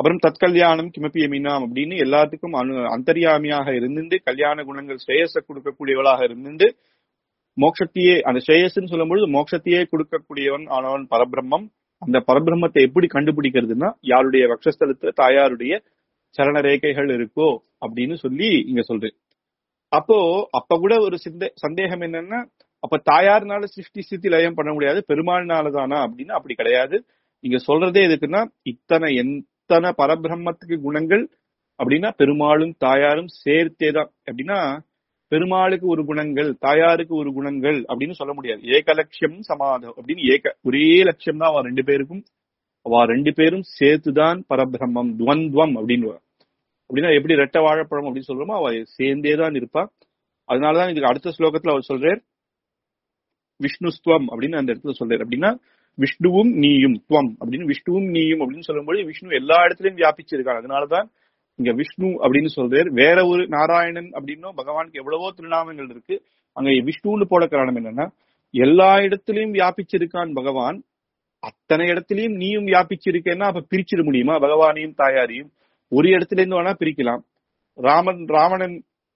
அப்புறம் தற்கல்யாணம் கிமப்பி எமினாம் அப்படின்னு எல்லாத்துக்கும் அனு அந்தரியாமியாக இருந்துட்டு கல்யாண குணங்கள் ஸ்ரேயஸ கொடுக்கக்கூடியவளாக இருந்துட்டு மோட்சத்தையே அந்த ஸ்ரேயஸ்ன்னு சொல்லும்பொழுது மோட்சத்தையே கொடுக்கக்கூடியவன் ஆனவன் பரபிரம்மம் அந்த பரபிரம்மத்தை எப்படி கண்டுபிடிக்கிறதுன்னா யாருடைய வக்ஷஸ்தலத்துல தாயாருடைய சரண ரேகைகள் இருக்கோ அப்படின்னு சொல்லி இங்க சொல்றேன் அப்போ அப்ப கூட ஒரு சிந்த சந்தேகம் என்னன்னா அப்ப தாயார்னால சிருஷ்டி ஸ்திதி லயம் பண்ண முடியாது பெருமாள்னால தானா அப்படின்னு அப்படி கிடையாது நீங்க சொல்றதே எதுக்குன்னா இத்தனை எத்தனை பரபிரம்மத்துக்கு குணங்கள் அப்படின்னா பெருமாளும் தாயாரும் சேர்த்தே தான் அப்படின்னா பெருமாளுக்கு ஒரு குணங்கள் தாயாருக்கு ஒரு குணங்கள் அப்படின்னு சொல்ல முடியாது ஏகலட்சியம் சமாதம் அப்படின்னு ஏக ஒரே லட்சியம் தான் அவ ரெண்டு பேருக்கும் அவ ரெண்டு பேரும் சேர்த்துதான் பரபிரம்மம் துவந்துவம் அப்படின்னு அப்படின்னா எப்படி ரெட்ட வாழைப்பழம் அப்படின்னு சொல்றோமோ அவ சேர்ந்தே தான் இருப்பா அதனாலதான் இதுக்கு அடுத்த ஸ்லோகத்துல அவர் சொல்றார் விஷ்ணுஸ்துவம் அப்படின்னு அந்த இடத்துல சொல்றாரு அப்படின்னா விஷ்ணுவும் நீயும் துவம் அப்படின்னு விஷ்ணுவும் நீயும் அப்படின்னு சொல்லும்போது விஷ்ணு எல்லா இடத்துலயும் வியாபிச்சிருக்காங்க அதனாலதான் இங்க விஷ்ணு அப்படின்னு சொல்றாரு வேற ஒரு நாராயணன் அப்படின்னும் பகவானுக்கு எவ்வளவோ திருநாமங்கள் இருக்கு அங்க விஷ்ணுன்னு போட காரணம் என்னன்னா எல்லா இடத்துலயும் வியாபிச்சிருக்கான் பகவான் அத்தனை இடத்துலயும் நீயும் வியாபிச்சிருக்கேன்னா அப்ப பிரிச்சிட முடியுமா பகவானையும் தாயாரையும் ஒரு இடத்துல இருந்து வேணா பிரிக்கலாம் ராமன் ராவணன்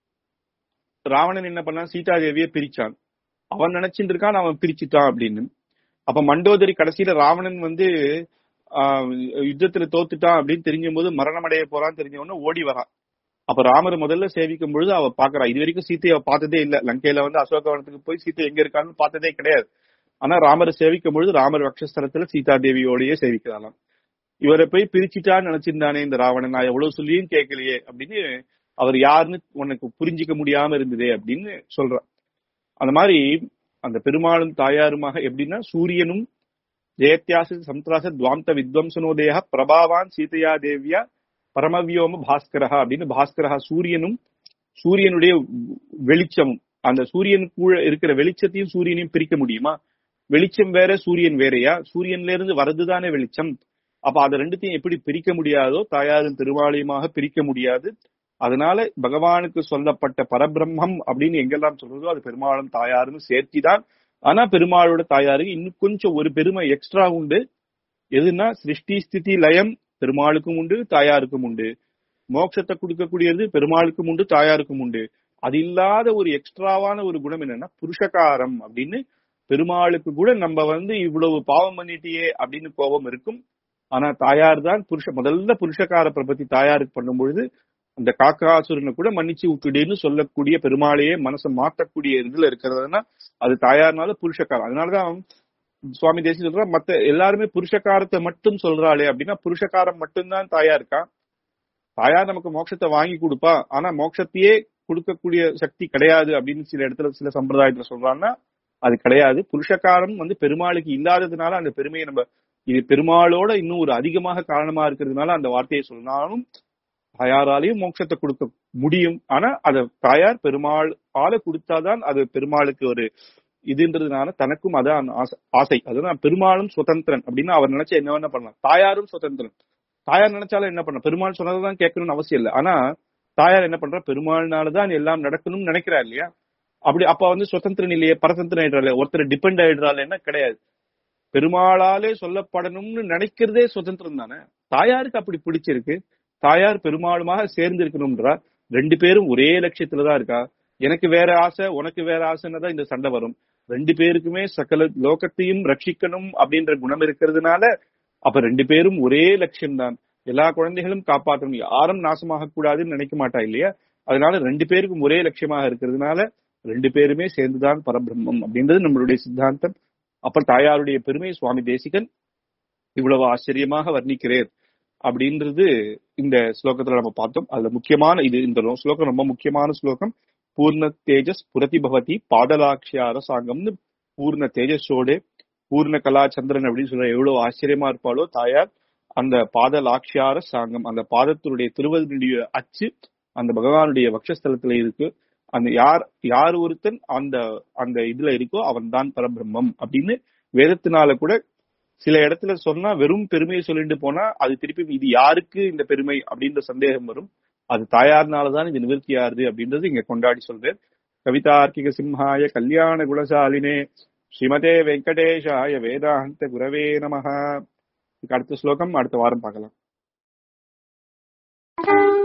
ராவணன் என்ன பண்ணான் சீதா தேவியை பிரிச்சான் அவன் நினைச்சிட்டு இருக்கான் அவன் பிரிச்சுட்டான் அப்படின்னு அப்ப மண்டோதரி கடைசியில ராவணன் வந்து ஆஹ் யுத்தத்துல தோத்துட்டான் அப்படின்னு தெரிஞ்ச போது மரணம் அடைய போறான்னு தெரிஞ்ச உடனே ஓடி வரான் அப்ப ராமர் முதல்ல சேவிக்கும் பொழுது அவ பாக்குறா இது வரைக்கும் சீத்தையை அவ பார்த்ததே இல்ல லங்கையில வந்து அசோகவனத்துக்கு போய் சீத்தை எங்க இருக்கான்னு பார்த்ததே கிடையாது ஆனா ராமரை சேவிக்கும் பொழுது ராமர் வக்ஷஸ்தலத்துல சீதா தேவியோடயே சேவிக்கிறாளாம் இவரை போய் பிரிச்சுட்டான்னு நினைச்சிருந்தானே இந்த ராவணன் நான் எவ்வளவு சொல்லியும் கேட்கலையே அப்படின்னு அவர் யாருன்னு உனக்கு புரிஞ்சிக்க முடியாம இருந்ததே அப்படின்னு சொல்றான் அந்த மாதிரி அந்த பெருமாளும் தாயாருமாக எப்படின்னா சூரியனும் ஜெயத்யாச சந்திராச துவாந்த வித்வம்சனோதேக பிரபாவான் சீதையா தேவியா பரமவியோம பாஸ்கரஹா அப்படின்னு பாஸ்கரஹா சூரியனும் சூரியனுடைய வெளிச்சமும் அந்த சூரியனுக்குள்ள இருக்கிற வெளிச்சத்தையும் சூரியனையும் பிரிக்க முடியுமா வெளிச்சம் வேற சூரியன் வேறையா சூரியன்ல இருந்து வரதுதானே வெளிச்சம் அப்ப அதை ரெண்டுத்தையும் எப்படி பிரிக்க முடியாதோ தாயாரும் திருவாலயமாக பிரிக்க முடியாது அதனால பகவானுக்கு சொல்லப்பட்ட பரபிரம்மம் அப்படின்னு எங்கெல்லாம் சொல்றதோ அது பெருமாளும் தாயாரும் சேர்த்திதான் ஆனா பெருமாளோட தாயாருக்கு இன்னும் கொஞ்சம் ஒரு பெருமை எக்ஸ்ட்ரா உண்டு எதுனா சிருஷ்டி ஸ்திதி லயம் பெருமாளுக்கும் உண்டு தாயாருக்கும் உண்டு மோட்சத்தை கொடுக்கக்கூடியது பெருமாளுக்கும் உண்டு தாயாருக்கும் உண்டு அது இல்லாத ஒரு எக்ஸ்ட்ராவான ஒரு குணம் என்னன்னா புருஷகாரம் அப்படின்னு பெருமாளுக்கு கூட நம்ம வந்து இவ்வளவு பாவம் பண்ணிட்டியே அப்படின்னு கோபம் இருக்கும் ஆனா தாயார் தான் புருஷ முதல்ல புருஷகார பிரபத்தி தாயாருக்கு பண்ணும் பொழுது அந்த காக்காசுரனை கூட மன்னிச்சு விட்டுடுன்னு சொல்லக்கூடிய பெருமாளையே மனசை மாத்தக்கூடிய இதுல இருக்கிறதுனா அது தாயார்னால புருஷகாரம் அதனாலதான் சுவாமி தேசி சொல்றா மத்த எல்லாருமே புருஷகாரத்தை மட்டும் சொல்றாளே அப்படின்னா புருஷகாரம் மட்டும்தான் தாயா இருக்கா தாயார் நமக்கு மோட்சத்தை வாங்கி கொடுப்பா ஆனா மோட்சத்தையே கொடுக்கக்கூடிய சக்தி கிடையாது அப்படின்னு சில இடத்துல சில சம்பிரதாயத்துல சொல்றாங்கன்னா அது கிடையாது புருஷகாரம் வந்து பெருமாளுக்கு இல்லாததுனால அந்த பெருமையை நம்ம இது பெருமாளோட இன்னும் ஒரு அதிகமாக காரணமா இருக்கிறதுனால அந்த வார்த்தையை சொன்னாலும் தாயாராலையும் மோட்சத்தை கொடுக்க முடியும் ஆனா அத தாயார் பெருமாள் ஆள கொடுத்தாதான் அது பெருமாளுக்கு ஒரு இதுன்றதுனால தனக்கும் அதான் ஆசை அதுதான் பெருமாளும் சுதந்திரன் அப்படின்னு அவர் நினைச்சா என்ன வேணா பண்ணலாம் தாயாரும் சுதந்திரன் தாயார் நினைச்சாலும் என்ன பண்ண பெருமாள் சொன்னதான் கேட்கணும்னு அவசியம் இல்லை ஆனா தாயார் என்ன பண்றா பெருமாள்னாலதான் எல்லாம் நடக்கணும்னு நினைக்கிறா இல்லையா அப்படி அப்ப வந்து சுதந்திரன் இல்லையே பரதந்திரன் ஆயிடுறாள் ஒருத்தர் டிபெண்ட் ஆயிடுறாள் என்ன கிடையாது பெருமாளாலே சொல்லப்படணும்னு நினைக்கிறதே சுதந்திரம் தானே தாயாருக்கு அப்படி பிடிச்சிருக்கு தாயார் பெருமாளுமாக சேர்ந்து இருக்கணும்ன்றா ரெண்டு பேரும் ஒரே லட்சியத்துலதான் இருக்கா எனக்கு வேற ஆசை உனக்கு வேற ஆசைன்னு தான் இந்த சண்டை வரும் ரெண்டு பேருக்குமே சகல லோகத்தையும் ரட்சிக்கணும் அப்படின்ற குணம் இருக்கிறதுனால அப்ப ரெண்டு பேரும் ஒரே லட்சியம் தான் எல்லா குழந்தைகளும் காப்பாற்றணும் யாரும் நாசமாக கூடாதுன்னு நினைக்க மாட்டா இல்லையா அதனால ரெண்டு பேருக்கும் ஒரே லட்சியமாக இருக்கிறதுனால ரெண்டு பேருமே சேர்ந்துதான் பரபிரம்மம் அப்படின்றது நம்மளுடைய சித்தாந்தம் அப்புறம் தாயாருடைய பெருமை சுவாமி தேசிகன் இவ்வளவு ஆச்சரியமாக வர்ணிக்கிறேன் அப்படின்றது இந்த ஸ்லோகத்துல நம்ம பார்த்தோம் அதுல முக்கியமான இது இந்த ஸ்லோகம் ரொம்ப முக்கியமான ஸ்லோகம் பூர்ண தேஜஸ் புரதிபவதி பாதலாட்சியார சாங்கம்னு பூர்ண தேஜஸோடு பூர்ண கலாச்சந்திரன் அப்படின்னு சொல்ற எவ்வளவு ஆச்சரியமா இருப்பாளோ தாயார் அந்த பாதலாட்சியார சாங்கம் அந்த பாதத்தினுடைய திருவதினுடைய அச்சு அந்த பகவானுடைய வக்ஷஸ்தலத்துல இருக்கு அந்த யார் யார் ஒருத்தன் அந்த அந்த இதுல இருக்கோ அவன் தான் பரபிரம்மம் அப்படின்னு வேதத்தினால கூட சில இடத்துல சொன்னா வெறும் பெருமையை சொல்லிட்டு போனா அது திருப்பி இது யாருக்கு இந்த பெருமை அப்படின்ற சந்தேகம் வரும் அது தாயார்னாலதான் இது நிவர்த்தி ஆறுது அப்படின்றது இங்க கொண்டாடி சொல்றேன் கவிதார்க்கிக சிம்ஹாய கல்யாண குணசாலினே ஸ்ரீமதே வெங்கடேஷாய வேதாந்த குரவே நமஹ அடுத்த ஸ்லோகம் அடுத்த வாரம் பார்க்கலாம் Thank you.